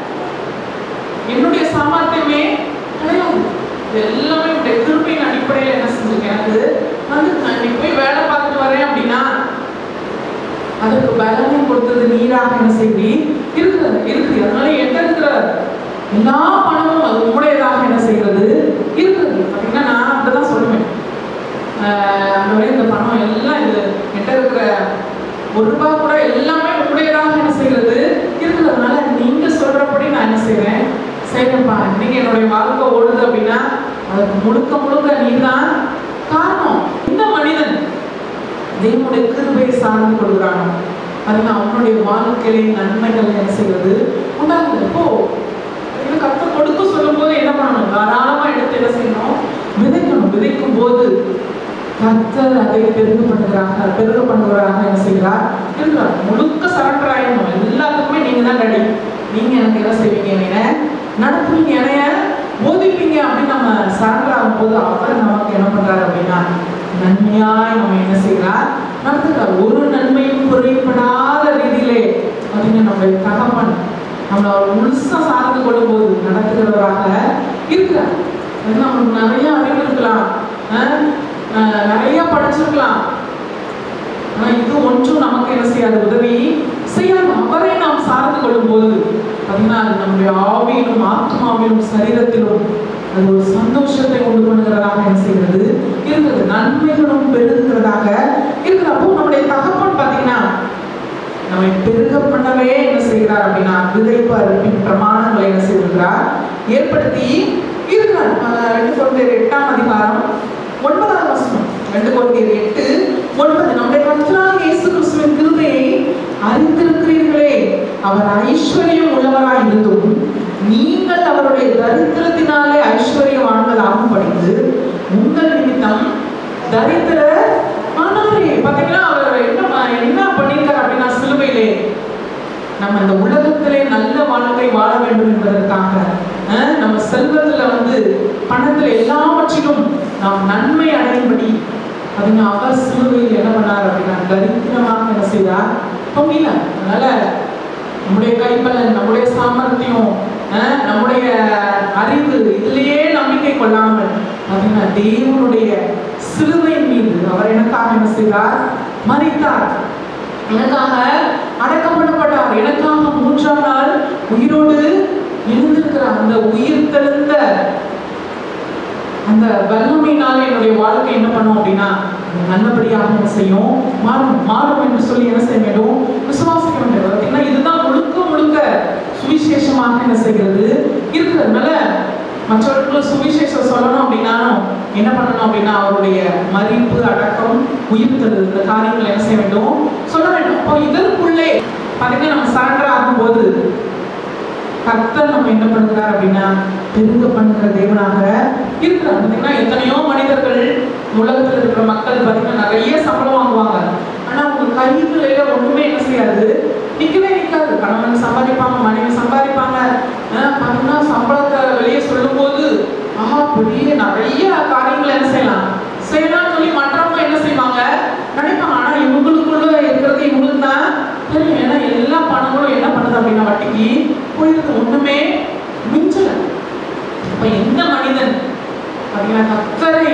A: என்னுடைய சாமர்த்தியமே கிடையாது இது எல்லாமே உடைய கிருப்பையின் அடிப்படையில் என்ன செஞ்சிருக்கேன் எனக்கு வந்து நான் இன்னைக்கு போய் வேலை பார்த்துட்டு வரேன் அப்படின்னா அதற்கு பலமும் கொடுத்தது நீராக என்ன செய்தி இருக்கிறது இருக்குது அதனால எங்க இருக்கிற எல்லா பணமும் அது உங்களுடையதாக என்ன செய்கிறது இருக்குது அப்படின்னா நான் அப்படிதான் சொல்லுவேன் ஆஹ் அந்த மாதிரி இந்த பணம் எல்லாம் இது என்கிட்ட இருக்கிற ஒரு ரூபாய் கூட எல்லாமே உங்களுடையதாக என்ன செய்கிறது இருக்கிறதுனால நீங்க சொல்றபடி நான் என்ன செய்வேன் செய்யப்பா இன்னைக்கு என்னுடைய வாழ்க்கை ஓடுது அப்படின்னா அதுக்கு முழுக்க முழுக்க நீதான் காரணம் இந்த மனிதன் தேவனுடைய கிருபையை சார்ந்து கொள்கிறானோ அதுதான் அவனுடைய வாழ்க்கையிலே நன்மைகள் என்ன செய்வது உண்டாகுது இப்போ இது கத்த கொடுக்க சொல்லும் போது என்ன பண்ணணும் தாராளமா எடுத்து என்ன செய்யணும் விதைக்கணும் விதைக்கும் போது கர்த்தர் அதை பெருக பண்ணுகிறாங்க பெருக பண்ணுகிறாங்க என்ன செய்கிறார் இருக்கிறார் முழுக்க சரண்டர் ஆயிடணும் எல்லாத்துக்குமே நீங்க தான் ரெடி நீங்க எனக்கு என்ன செய்வீங்க என்ன நடத்துவீங்க என்னைய போதிப்பீங்க அப்படின்னு நம்ம சரண்டர் ஆகும் போது அவர் நமக்கு என்ன பண்றாரு அப்படின்னா நன்மையாய் நம்ம என்ன செய்கிறார் நடத்துகிறார் ஒரு நன்மையும் குறைபடாத ரீதியிலே பார்த்தீங்கன்னா நம்முடைய தகப்பன் நம்மளை அவர் முழுசா சார்ந்து கொள்ளும் போது நடத்துகிறவராக இருக்கிறார் அது நம்மளுக்கு நிறைய அறிவு இருக்கலாம் அஹ் அஹ் நிறைய படிச்சிருக்கலாம் ஆனா இது ஒன்றும் நமக்கு என்ன செய்யாது உதவி செய்யாது அவரை நாம் சார்ந்து கொள்ளும் போது பார்த்தீங்கன்னா அது நம்முடைய ஆவியிலும் ஆத்மாவிலும் சரீரத்திலும் அது ஒரு சந்தோஷத்தை உண்டு பண்ணுகிறதாக என்ன செய்கிறது இருக்கிறது நன்மைகளும் பெருகுகிறதாக இருக்கிறது அப்போ நம்முடைய தகப்பன் பார்த்தீங்கன்னா நம்மை பெருக பண்ணவே என்ன செய்கிறார் அப்படின்னா விதைப்பு அறுப்பின் பிரமாணங்களை என்ன செய்திருக்கிறார் ஏற்படுத்தி இருக்கிறார் அஹ் ரெண்டு குழந்தை எட்டாம் அதிகாரம் ஒன்பதாவது வசனம் ரெண்டு கொரிந்தியர் எட்டு ஒன்பது நம்முடைய கர்த்தராகிய இயேசு கிறிஸ்துவின் கிருபையை அறிந்திருக்கிறீர்களே அவர் ஐஸ்வர்யம் உள்ளவராய் இருந்தும் நீங்கள் அவருடைய தரித்திரத்தினாலே ஐஸ்வர்யவான்கள் ஆகும்படித்து உங்கள் நிமித்தம் தரித்திர ஆனாரே பாத்தீங்களா அவர் என்ன ப- என்ன பண்ணியிருக்காரு அப்படின்னா சிலுவையிலே நம்ம இந்த உலகத்திலே நல்ல வாழ்க்கை வாழ வேண்டும் என்பதற்காக அஹ், நம்ம செல்வத்துல வந்து பணத்துல எல்லாவற்றிலும் நாம் நன்மை அடையும்படி அதுங்க அவர் சிலுவையில் என்ன பண்ணார் அப்படின்னா தரித்திரமாக என்ன செய்தார் தொங்கில அதனால நம்முடைய கைப்பலன் நம்முடைய சாமர்த்தியம் அஹ், நம்முடைய அறிவு இதுலயே நம்பிக்கை கொள்ளாமல் அப்படின்னா தேவனுடைய சிலுவையின் மீது அவர் எனக்காக என்ன செய்தார் மறித்தார் எனக்காக அடக்கம் பண்ணப்பட்டார் எனக்காக மூன்றாம் நாள் உயிரோடு எழுந்திருக்கிறார் அந்த உயிர் தெழுந்த அந்த வல்லமையினால என்னுடைய வாழ்க்கை என்ன பண்ணும் அப்படின்னா நல்லபடியாக என்ன செய்யும் மாறும் மாறும் என்று சொல்லி என்ன செய்ய வேண்டும் விசுவாசிக்க வேண்டும் பார்த்தீங்கன்னா இதுதான் முழுக்க முழுக்க சுவிசேஷமாக என்ன செய்கிறது இருக்கிறதுனால மற்றவர்களுக்கு சுவிசேஷம் சொல்லணும் அப்படின்னா என்ன பண்ணணும் அப்படின்னா அவருடைய மதிப்பு அடக்கம் உயிர்த்தது இந்த காரியங்களை என்ன செய்ய வேண்டும் சொல்ல வேண்டும் அப்போ இதற்குள்ளே பார்த்தீங்கன்னா நம்ம சரண்டர் ஆகும்போது கர்த்தர் நம்ம என்ன பண்ணுகிறார் அப்படின்னா பெருக பண்ணுகிற தேவனாக இருக்கிறார் பார்த்தீங்கன்னா எத்தனையோ மனிதர்கள் உலகத்தில் இருக்கிற மக்கள் பார்த்தீங்கன்னா நிறைய சம்பளம் வாங்குவாங்க ஆனா அவங்க கைகளில ஒண்ணுமே என்ன செய்யாது நிக்கவே நிக்காது கணவன் சம்பாதிப்பாங்க மனைவி சம்பாதிப்பாங்க ஆஹ் பார்த்தீங்கன்னா சம்பளத்தை வெளியே சொல்லும்போது ஆஹா பெரிய நிறைய காரியங்களை என்ன செய்யலாம் செய்யலாம்னு சொல்லி மற்றவங்க என்ன செய்வாங்க நினைப்பாங்க ஆனா இவங்களுக்குள்ள இருக்கிறது இவங்களுக்கு தான் தெரியும் ஏன்னா எல்லா பணங்களும் என்ன பண்ணுது அப்படின்னா வட்டிக்கு போயிருக்கு ஒண்ணுமே மிஞ்சல அப்ப எந்த மனிதன் அப்படின்னா கத்தரை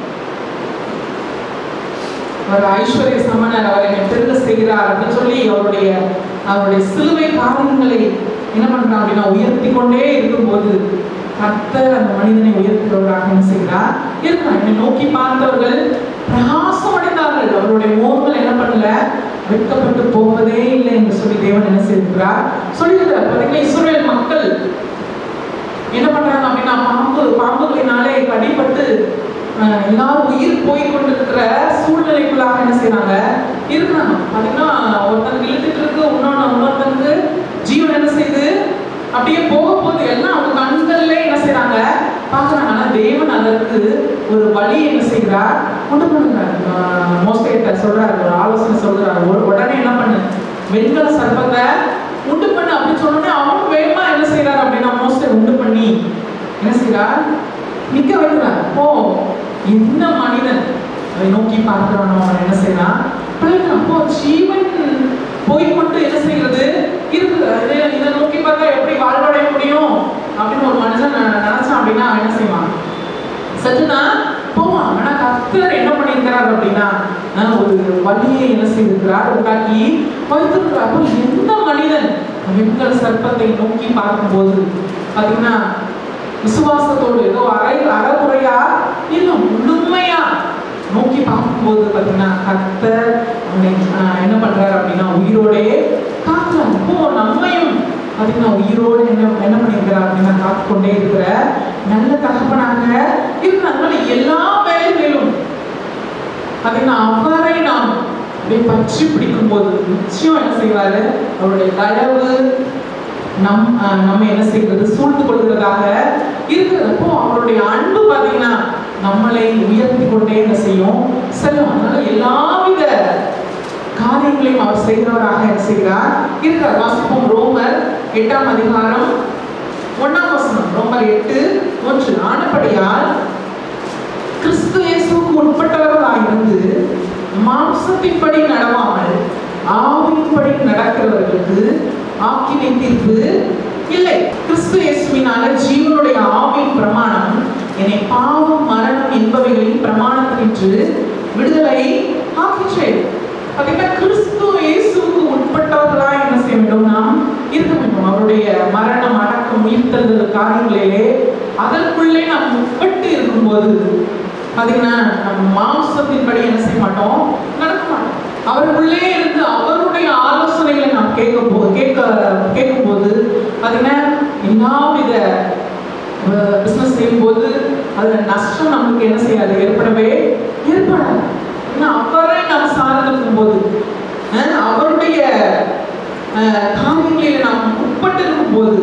A: அவர் ஐஸ்வர்ய சமணர் அவர் என்னை பெருக செய்கிறார் அப்படின்னு சொல்லி அவருடைய அவருடைய சிலுவை காரியங்களை என்ன பண்றான் அப்படின்னா உயர்த்தி கொண்டே இருக்கும்போது கர்த்தர் அந்த மனிதனை உயர்த்துகிறவராக என்ன செய்கிறார் இருக்கிறார் என்னை நோக்கி பார்த்தவர்கள் பிரகாசம் அடைந்தார்கள் அவருடைய மோகங்கள் என்ன பண்ணல வெட்கப்பட்டு போவதே இல்லை என்று சொல்லி தேவன் என்ன செய்திருக்கிறார் சொல்லியிருக்கிறார் பார்த்தீங்கன்னா இஸ்ரவேல் மக்கள் என்ன பண்றாங்க அப்படின்னா பாம்பு பாம்புகளினாலே கடிபட்டு அஹ், எல்லாரும் உயிர் போய் கொண்டிருக்கிற சூழ்நிலைக்குள்ளாக என்ன செய்றாங்க இருக்கிறாங்க பாத்தீங்கன்னா ஒருத்தனுக்கு இழுத்துட்டு இருக்கு இன்னொன்னு இன்னொருத்தனுக்கு ஜீவன் என்ன செய்யுது அப்படியே போக போகுது எல்லாம் அவங்க கண்கள்ல என்ன செய்றாங்க பாக்குறாங்க ஆனா தேவன் அதற்கு ஒரு வழி என்ன செய்கிறார் கொண்டு பண்ணுறார் மோஸ்டேட்ட சொல்றாரு ஒரு ஆலோசனை சொல்றாரு ஒரு உடனே என்ன பண்ணு வெண்கல சர்ப்பத்தை உண்டு பண்ணு அப்படின்னு சொன்னோடனே அவன் வேகமா என்ன செய்றார் அப்படின்னா மோஸ்டை உண்டு பண்ணி என்ன செய்றார் நிக்க வைக்கிறார் ஓ எந்த மனிதன் அதை நோக்கி பார்க்கிறானோ அவன் என்ன செய்யறான் பிழைக்கிறான் அப்போ ஜீவன் போய்கொண்டு என்ன செய்கிறது இருக்குது இதை இதை நோக்கி பார்த்தா எப்படி வாழ்வடைய முடியும் அப்படின்னு ஒரு மனுஷன் நெ- நினைச்சான் அப்படின்னா அவன் என்ன செய்வான் செத்துதான் போவான் ஆனா கர்த்தர் என்ன பண்ணியிருக்கிறார் அப்படின்னா ஆஹ், ஒரு வழியை என்ன செய்திருக்கிறார் உண்டாக்கி வைத்திருக்கிறார் அப்போ எந்த மனிதன் வெண்கல சர்ப்பத்தை நோக்கி பார்க்கும்போது பாத்தீங்கன்னா விசுவாசத்தோடு ஏதோ அரை அறகுறையா இல்ல முழுமையா நோக்கி பார்க்கும்போது பாத்தீங்கன்னா கர்த்தர் அவனை ஆஹ், என்ன பண்றாரு அப்படின்னா உயிரோடே காக்குறார் அப்போ நம்மையும் பாத்தீங்கன்னா உயிரோடு என்ன என்ன பண்ணியிருக்கிறார் அப்படின்னா காத்து கொண்டே இருக்கிற நல்ல தகப்பனாக இருக்கிறாங்க எல்லா வேலைகளிலும் பாத்தீங்கன்னா அவரை நாம் அப்படியே பற்றி பிடிக்கும் போது நிச்சயம் என்ன செய்வாரு அவருடைய தயவு நம் அஹ், நம்ம என்ன செய்கிறது சூழ்ந்து கொள்கிறதாக இருக்கிறப்போ அவருடைய அன்பு பாத்தீங்கன்னா நம்மளை உயர்த்தி கொண்டே என்ன செய்யும் செல்லும் அதனால எல்லாவித காரியங்களையும் அவர் செய்கிறவராக என்ன செய்கிறார் இருக்கிறார் வாசிப்போம் ரோமர் எட்டாம் அதிகாரம் ஒண்ணாம் வசனம் ரோமர் எட்டு ஒன்று ஆனபடியால் கிறிஸ்து இயேசுவுக்கு உட்பட்டவர்களாயிருந்து மாம்சத்தின்படி நடவாமல் ஆவியின்படி நடக்கிறவர்களுக்கு ஆக்கினை தீர்ப்பு இல்லை கிறிஸ்து இயேசுவினால ஜீவனுடைய ஆவியின் பிரமாணம் என்னை பாவம் மரணம் என்பவைகளின் பிரமாணத்தினின்று விடுதலை ஆக்கிற்றே பார்த்தீங்கன்னா கிறிஸ்து இயேசுவுக்கு உட்பட்டவர்களா என்ன செய்ய வேண்டும் நாம் இருக்க வேண்டும் அவருடைய மரணம் அடக்கம் உயிர்த்தெழுதல் காரியங்களிலே அதற்குள்ளே நாம் உட்பட்டு இருக்கும்போது பார்த்தீங்கன்னா நம்ம மாம்சத்தின்படி என்ன செய்ய மாட்டோம் நடக்க மாட்டோம் அவருக்குள்ளே இருந்து அவருடைய ஆலோசனைகளை நாம் கேட்க போ கேட்க கேட்கும்போது பார்த்தீங்கன்னா எல்லாவித பிஸ்னஸ் செய்யும்போது அதுல நஷ்டம் நமக்கு என்ன செய்யாது ஏற்படவே ஏற்படாது வெளிப்படாது ஏன்னா அவரை நாம் சார்ந்திருக்கும் போது அஹ், அவருடைய அஹ், காரியங்களில் நாம் உட்பட்டிருக்கும் போது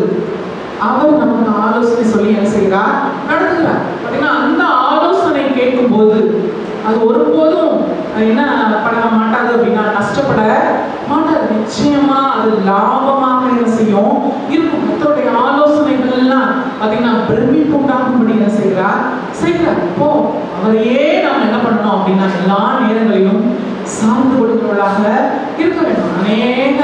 A: அவர் நமக்கு ஆலோசனை சொல்லி என்ன செய்கிறார் நடத்துகிறார் பார்த்தீங்கன்னா அந்த ஆலோசனை கேட்கும்போது அது ஒருபோதும் என்ன பண்ண மாட்டாது அப்படின்னா நஷ்டப்பட மாட்டாது நிச்சயமா அது லாபமாக என்ன செய்யும் இருக்கும் மற்றவருடைய ஆலோசனைகள் எல்லாம் பார்த்தீங்கன்னா பிரமிப்பு உண்டாகும்படி என்ன செய்கிறார் செய்கிறார் இப்போ அவரையே நாம் என்ன பண்ணணும் அப்படின்னா எல்லா நேரங்களிலும் சார்ந்து கொடுக்கிறவர்களாக இருக்க வேண்டும் அநேக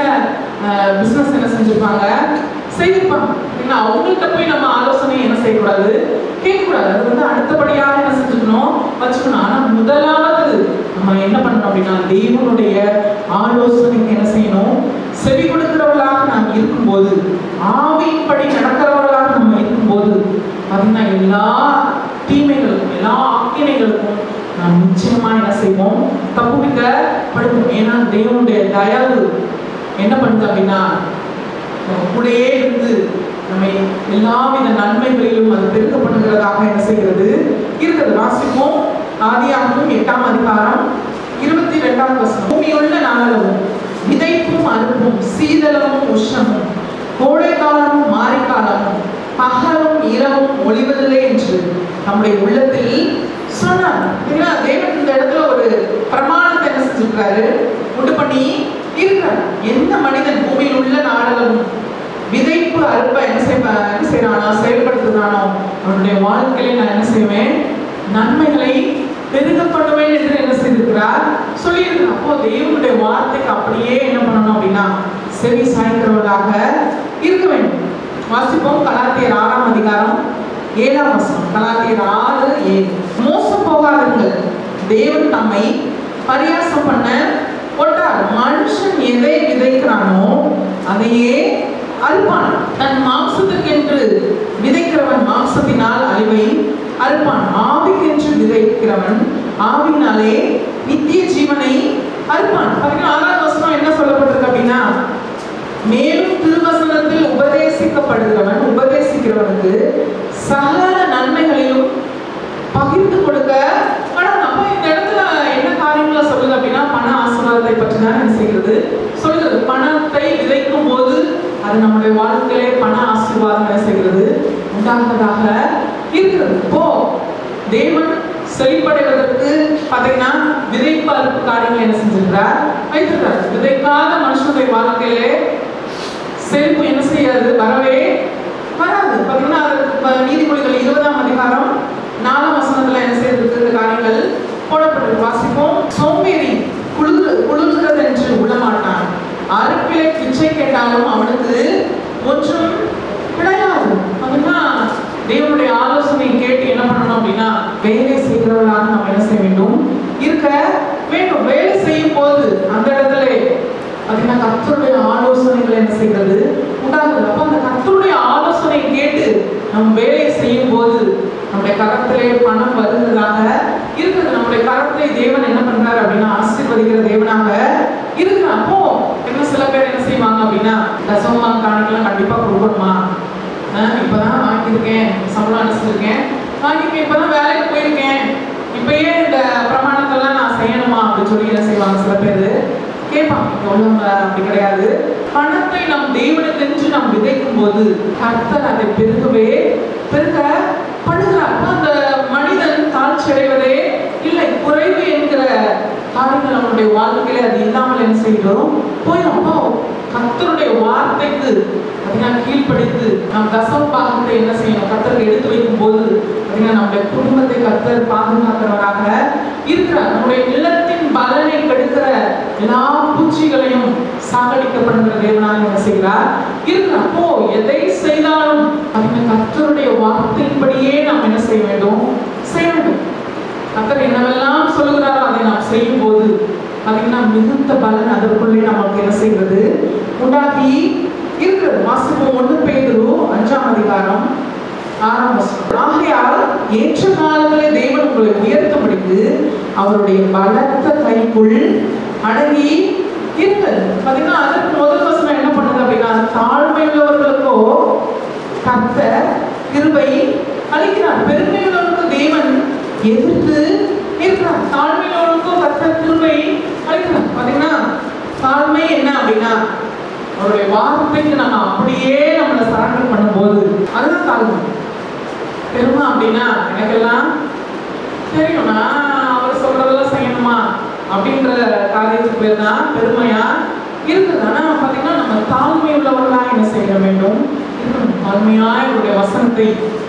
A: பிஸ்னஸ் என்ன செஞ்சிருப்பாங்க செய்திருப்பாங்க ஏன்னா அவங்கள்ட்ட போய் நம்ம ஆலோசனை என்ன செய்யக்கூடாது கேட்கக்கூடாது அது வந்து அடுத்தபடியாக என்ன செஞ்சுக்கணும் வச்சுக்கணும் ஆனா முதலாவது நம்ம என்ன பண்ணணும் அப்படின்னா தேவனுடைய ஆலோசனைக்கு என்ன செய்யணும் செவி கொடுக்கிறவர்களாக நாம் இருக்கும்போது ஆவியின்படி நடக்கிறவர்களாக நம்ம இருக்கும்போது பார்த்தீங்கன்னா எல்லா தீமைகளுக்கும் எல்லா ஆக்கினைகளுக்கும் நாம் நிச்சயமா என்ன செய்வோம் தப்புவிக்கப்படுவோம் ஏன்னா தேவனுடைய தயவு என்ன பண்ணுது அப்படின்னா நம்ம கூடயே இருந்து நம்மை எல்லாவித நன்மைகளிலும் அது பெருக்கப்படுகிறதாக என்ன செய்கிறது இருக்கிறது வாசிப்போம் ஆதியாகவும் எட்டாம் அதிகாரம் இருபத்தி ரெண்டாம் வசனம் பூமியுள்ள நாளளவும் விதைப்பும் அறுப்பும் சீதளமும் உஷ்ணமும் கோடை காலமும் மாரிக்காலமும் பகலும் இரவும் ஒளிவதில்லை என்று நம்முடைய உள்ளத்தில் சொன்னார் ஏன்னா தேவன் இந்த இடத்துல ஒரு பிரமாணத்தை என்ன செஞ்சிருக்கிறாரு உண்டு பண்ணி இருக்கிறார் எந்த மனிதன் பூமியில் உள்ள நாடகம் விதைப்பு அறுப்ப என்ன செய்வ என்ன செய்யறானோ செயல்படுத்துறானோ அவனுடைய வாழ்க்கையில நான் என்ன செய்வேன் நன்மைகளை பெருக பண்ணுவேன் என்று என்ன செய்திருக்கிறார் சொல்லியிருக்கிறார் அப்போ தேவனுடைய வார்த்தைக்கு அப்படியே என்ன பண்ணணும் அப்படின்னா செவி சாய்க்கிறவர்களாக இருக்க வேண்டும் வாசிப்போம் கலாத்தியர் ஆறாம் அதிகாரம் ஏழாம் வசனம் கலாத்தியர் ஆறு ஏழு மோசம் போகாதீர்கள் தேவன் நம்மை பரியாசம் பண்ண போட்டார் மனுஷன் எதை விதைக்கிறானோ அதையே அறுப்பான் தன் மாம்சத்துக்கென்று விதைக்கிறவன் மாம்சத்தினால் அழிவை அறுப்பான் ஆவிக்கென்று விதைக்கிறவன் ஆவினாலே நித்திய ஜீவனை அறுப்பான் பாத்தீங்கன்னா ஆறாவது வசனம் என்ன சொல்லப்பட்டிருக்கு அப்படின்னா மேலும் திருவசனத்தில் உபதேசிக்கப்படுகிறவன் உபதேசிக்கிறவனுக்கு சகல நன்மைகளிலும் பகிர்ந்து கொடுக்க பணம் அப்ப இந்த இடத்துல என்ன காரியங்களை சொல்லுது அப்படின்னா பண ஆசீர்வாதத்தை பற்றி தான் என்ன செய்கிறது சொல்லுது பணத்தை விதைக்கும் போது அது நம்முடைய வாழ்க்கையிலே பண ஆசீர்வாதம் என்ன செய்கிறது உண்டாகிறதாக இருக்கிறது இப்போ தேவன் செழிப்படைவதற்கு பார்த்தீங்கன்னா விதைப்பு அறுப்பு காரியங்கள் என்ன செஞ்சிருக்கிறார் வைத்திருக்கிறார் விதைக்காத மனுஷனுடைய வாழ்க்கையிலே செழிப்பு என்ன செய்யாது வரவே வராது பார்த்தீங்கன்னா அதற்கு இப்ப நீதிமொழிகள் இருபதாம் அதிகாரம் நாலாம் வசனத்துல என்ன செய்திருக்கு இந்த காரியங்கள் போடப்பட்டிருக்கு வாசிப்போம் சோம்பேறி குளிர் குளிர்கிறது என்று விடமாட்டான் அறுப்பிலே பிச்சை கேட்டாலும் அவனுக்கு ஒன்றும் கிடையாது அப்படின்னா தேவனுடைய ஆலோசனை கேட்டு என்ன பண்ணணும் அப்படின்னா வேலை செய்கிறவர்களாக நம்ம என்ன செய்ய வேண்டும் இருக்க வேண்டும் வேலை செய்யும் போது அந்த இடத்துல பார்த்தீங்கன்னா கர்த்தருடைய ஆலோசனைகள் என்ன செய்கிறது உண்டாகுது அப்போ அந்த கர்த்தருடைய ஆலோசனை கேட்டு நம்ம வேலையை செய்யும் போது நம்முடைய கரத்திலே பணம் வருகிறதாக இருக்குது நம்முடைய கரத்திலே தேவன் என்ன பண்றாரு அப்படின்னா ஆசீர்வதிக்கிற தேவனாக இருக்கு அப்போ என்ன சில பேர் என்ன செய்வாங்க அப்படின்னா தசமமா காணிக்கலாம் கண்டிப்பா கொடுக்கணுமா ஆஹ் இப்பதான் வாங்கியிருக்கேன் சம்பளம் அனுப்பிச்சிருக்கேன் வாங்கியிருக்கேன் இப்பதான் வேலைக்கு போயிருக்கேன் இப்பயே இந்த பிரமாணத்தெல்லாம் நான் செய்யணுமா அப்படின்னு சொல்லி என்ன செய்வாங்க சில பேர் கேட்பாங்க இங்க உள்ளவங்க அப்படி கிடையாது பணத்தை நம் தேவனுக்கென்று நாம் விதைக்கும் போது கர்த்தர் அதை பெருகவே பெருக படுகிறார் அப்ப அந்த மனிதன் தாழ்ச்சி அடைவதே இல்லை குறைவு என்கிற காரியங்கள் நம்மளுடைய வாழ்க்கையில அது இல்லாமல் என்ன செய்கிறோம் போயிடும் அப்போ கர்த்தருடைய வார்த்தைக்கு பார்த்தீங்கன்னா கீழ்ப்படித்து நாம் தசம பாகத்தை என்ன செய்யணும் கர்த்தருக்கு எடுத்து வைக்கும் போது பார்த்தீங்கன்னா நம்முடைய குடும்பத்தை கர்த்தர் பாதுகாக்கிறவராக இருக்கிறார் நம்முடைய நிலத்தின் பலனை கெடுக்கிற எல்லா பூச்சிகளையும் சாகடிக்கப்படுகிற தேவனாக என்ன செய்கிறார் இருக்கிறார் அப்போ எதை செய்தாலும் பார்த்தீங்கன்னா கர்த்தருடைய வார்த்தையின்படியே நாம் என்ன செய்ய வேண்டும் செய்ய வேண்டும் கர்த்தர் என்னவெல்லாம் சொல்லுகிறாரோ அதை நாம் செய்யும் போது பார்த்தீங்கன்னா மிகுந்த பலன் அதற்குள்ளே நமக்கு என்ன செய்கிறது உண்டாகி இருக்கிறது வாசிப்போம் ஒன்று பேதுரு அஞ்சாம் அதிகாரம் ஆறாம் வசனம் ஆகையால் ஏற்ற காலத்திலே தேவன் உங்களை உயர்த்தபடிக்கு அவருடைய பலத்த கைக்குள் அடங்கி இருங்கள் பார்த்தீங்கன்னா அதற்கு முதல் வசனம் என்ன பண்ணுது அப்படின்னா தாழ்மை உள்ளவர்களுக்கோ கர்த்தர் கிருபை அளிக்கிறார் பெருமை உள்ளவர்களுக்கு தேவன் எதிர்த்து இருக்கிறார் தாழ்மையோடு ஆகும் பெருமை அப்படின்னா எனக்கெல்லாம் தெரியும் நான் அவர் சொல்றதெல்லாம் செய்யணுமா அப்படின்ற காரியத்துக்கு பேர் தான் பெருமையா இருக்குது ஆனா பாத்தீங்கன்னா நம்ம தாழ்மை உள்ளவர்களா என்ன செய்ய வேண்டும் இருக்கணும் தாழ்மையா என்னுடைய வசனத்தை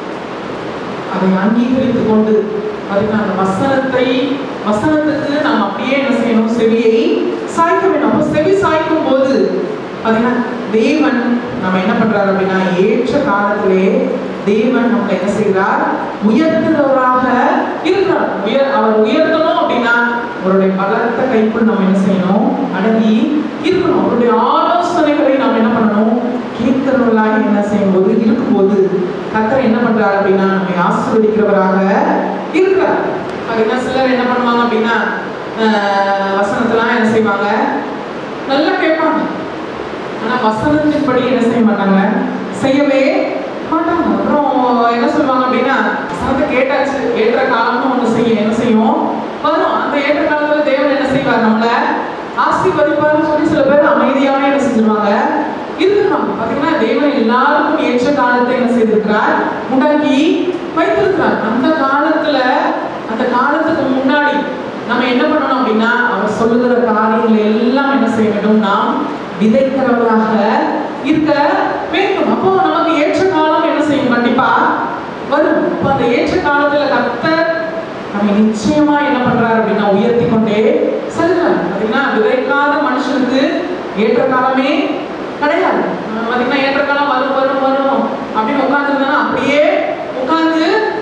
A: அதை அங்கீகரித்துக் கொண்டு பாத்தீங்கன்னா அந்த வசனத்தை வசனத்துக்கு நாம் அப்படியே என்ன செய்யணும் செவியை சாய்க்க வேண்டும் அப்போ செவி சாய்க்கும் போது பாத்தீங்கன்னா தேவன் நம்ம என்ன பண்றாரு அப்படின்னா ஏற்ற காலத்திலே தேவன் நம்மளை என்ன செய்கிறார் உயர்த்துகிறவராக இருக்கிறார் உயர் அவர் உயர்த்தணும் அப்படின்னா அவருடைய பலத்த கைக்குள் நம்ம என்ன செய்யணும் அடங்கி இருக்கணும் அவருடைய ஆலோசனைகளை நாம் என்ன பண்ணணும் கேட்கிறவர்களாக என்ன செய்யும்போது இருக்கும்போது கத்தர் என்ன பண்றாரு அப்படின்னா நம்மை ஆசீர்வதிக்கிறவராக இருக்கிறார் அப்படின்னா சிலர் என்ன பண்ணுவாங்க அப்படின்னா ஆஹ், வசனத்தெல்லாம் என்ன செய்வாங்க நல்லா கேட்பாங்க ஆனா வசனத்தின்படி என்ன செய்ய மாட்டாங்க செய்யவே மாட்டாங்க அப்புறம் என்ன சொல்லுவாங்க அப்படின்னா வசனத்தை கேட்டாச்சு ஏற்ற காலம்னு ஒண்ணு செய்ய என்ன செய்யும் வரும் அந்த ஏற்ற காலத்துல தேவன் என்ன செய்வார் நம்மள ஆசீர்வதிப்பார்னு சொல்லி சில பேர் அமைதியாவே என்ன செஞ்சிருவாங்க இருக்கிறாங்க பாத்தீங்கன்னா தேவன் எல்லாருக்கும் ஏற்ற காலத்தை என்ன செய்திருக்கிறார் உண்டாக்கி வைத்திருக்கிறார் அந்த காலத்துல அந்த காலத்துக்கு முன்னாடி நம்ம என்ன பண்ணணும் அப்படின்னா அவர் சொல்லுகிற காரியங்களை எல்லாம் என்ன செய்ய வேண்டும் நாம் விதைக்கிறவர்களாக இருக்க வேண்டும் அப்போ நமக்கு ஏற்ற காலம் என்ன செய்யும் கண்டிப்பா வரும் அப்போ அந்த ஏற்ற காலத்துல கர்த்தர் நம்ம நிச்சயமா என்ன பண்றாரு அப்படின்னா உயர்த்தி கொண்டே செல்கிறார் பாத்தீங்கன்னா விதைக்காத மனுஷனுக்கு ஏற்ற காலமே கிடையாது அஹ் பாத்தீங்கன்னா ஏற்ற காலம் வரும் வரும் வரும் அப்படின்னு உட்கார்ந்துருந்தானா அப்படியே உட்கார்ந்து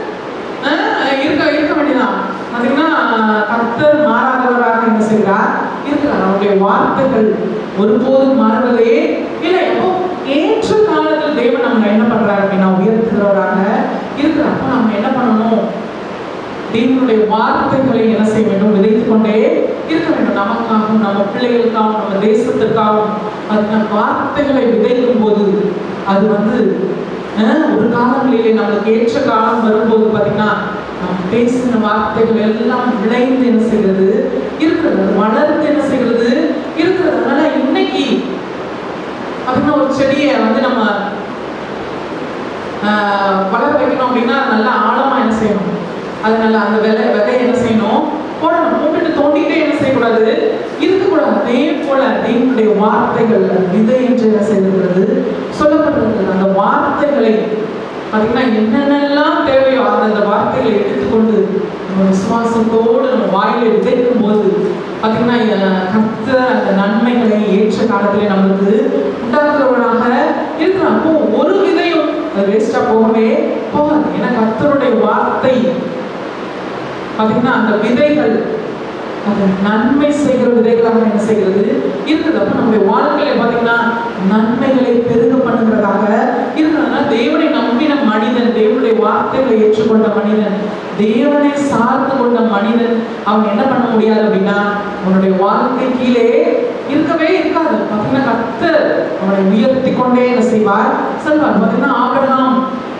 A: அஹ் இருக்க இருக்க வேண்டியதான் பாத்தீங்கன்னா கர்த்தர் மாறாதவராக என்ன செய்கிறார் இருக்கிறார் அவருடைய வார்த்தைகள் ஒருபோதும் மாறுவதே இல்லை எப்போ ஏற்ற காலத்தில் தேவன் நம்ம என்ன பண்றாரு அப்படின்னா உயர்த்துகிறவராக இருக்கிறார் அப்போ நம்ம என்ன பண்ணணும் தேவனுடைய வார்த்தைகளை என்ன செய்ய வேண்டும் விதைத்துக் கொண்டே இருக்க வேண்டும் நமக்காகவும் நம்ம பிள்ளைகளுக்காகவும் நம்ம தேசத்திற்காகவும் அது நம் வார்த்தைகளை விதைக்கும் போது அது வந்து அஹ், ஒரு காலங்களிலே நம்மளுக்கு ஏற்ற காலம் வரும்போது பார்த்தீங்கன்னா நாம் பேசின வார்த்தைகள் எல்லாம் விளைந்து என்ன செய்கிறது இருக்கிறது அது வளர்ந்து என்ன செய்கிறது இருக்கிறது அதனால இன்னைக்கு பார்த்தீங்கன்னா ஒரு செடியை வந்து நம்ம ஆஹ் வளர வைக்கணும் அப்படின்னா நல்லா ஆழமா என்ன செய்யணும் அது நல்லா அந்த விதை விதை என்ன செய்யணும் போடணும் போட்டுட்டு தோண்டிட்டே என்ன செய்யக்கூடாது இருக்கக்கூடாது அதே போல தேவனுடைய வார்த்தைகள் அது விதை என்று என்ன செய்திருக்கிறது சொல்லப்பட்டிருக்கிறது அந்த வார்த்தைகளை பார்த்தீங்கன்னா என்னென்னலாம் தேவையோ அந்தந்த வார்த்தைகளை எடுத்துக்கொண்டு நம்ம விசுவாசத்தோடு நம்ம வாயில விதைக்கும் போது பார்த்தீங்கன்னா அஹ், கர்த்தர் அந்த நன்மைகளை ஏற்ற காலத்திலே நம்மளுக்கு உண்டாக்குறவராக இருக்கிறான் அப்போ ஒரு விதையும் அது வேஸ்டா போகவே போகாது ஏன்னா கர்த்தருடைய வார்த்தை பார்த்தீங்கன்னா அந்த விதைகள் அது நன்மை செய்கிற விதைகளாக என்ன செய்கிறது இருக்குது அப்போ நம்முடைய வாழ்க்கையில பார்த்தீங்கன்னா நன்மைகளை பெருக பண்ணுகிறதாக இருக்கிறதுனால தேவனை நம்பின மனிதன் தேவனுடைய வார்த்தைகளை ஏற்றுக்கொண்ட மனிதன் தேவனை சார்ந்து கொண்ட மனிதன் அவன் என்ன பண்ண முடியாது அப்படின்னா அவனுடைய வாழ்க்கை கீழே இருக்கவே இருக்காது பார்த்தீங்கன்னா கர்த்தர் அவனை உயர்த்தி கொண்டே என்ன செய்வார் செல்வார் பார்த்தீங்கன்னா ஆபிரகாம்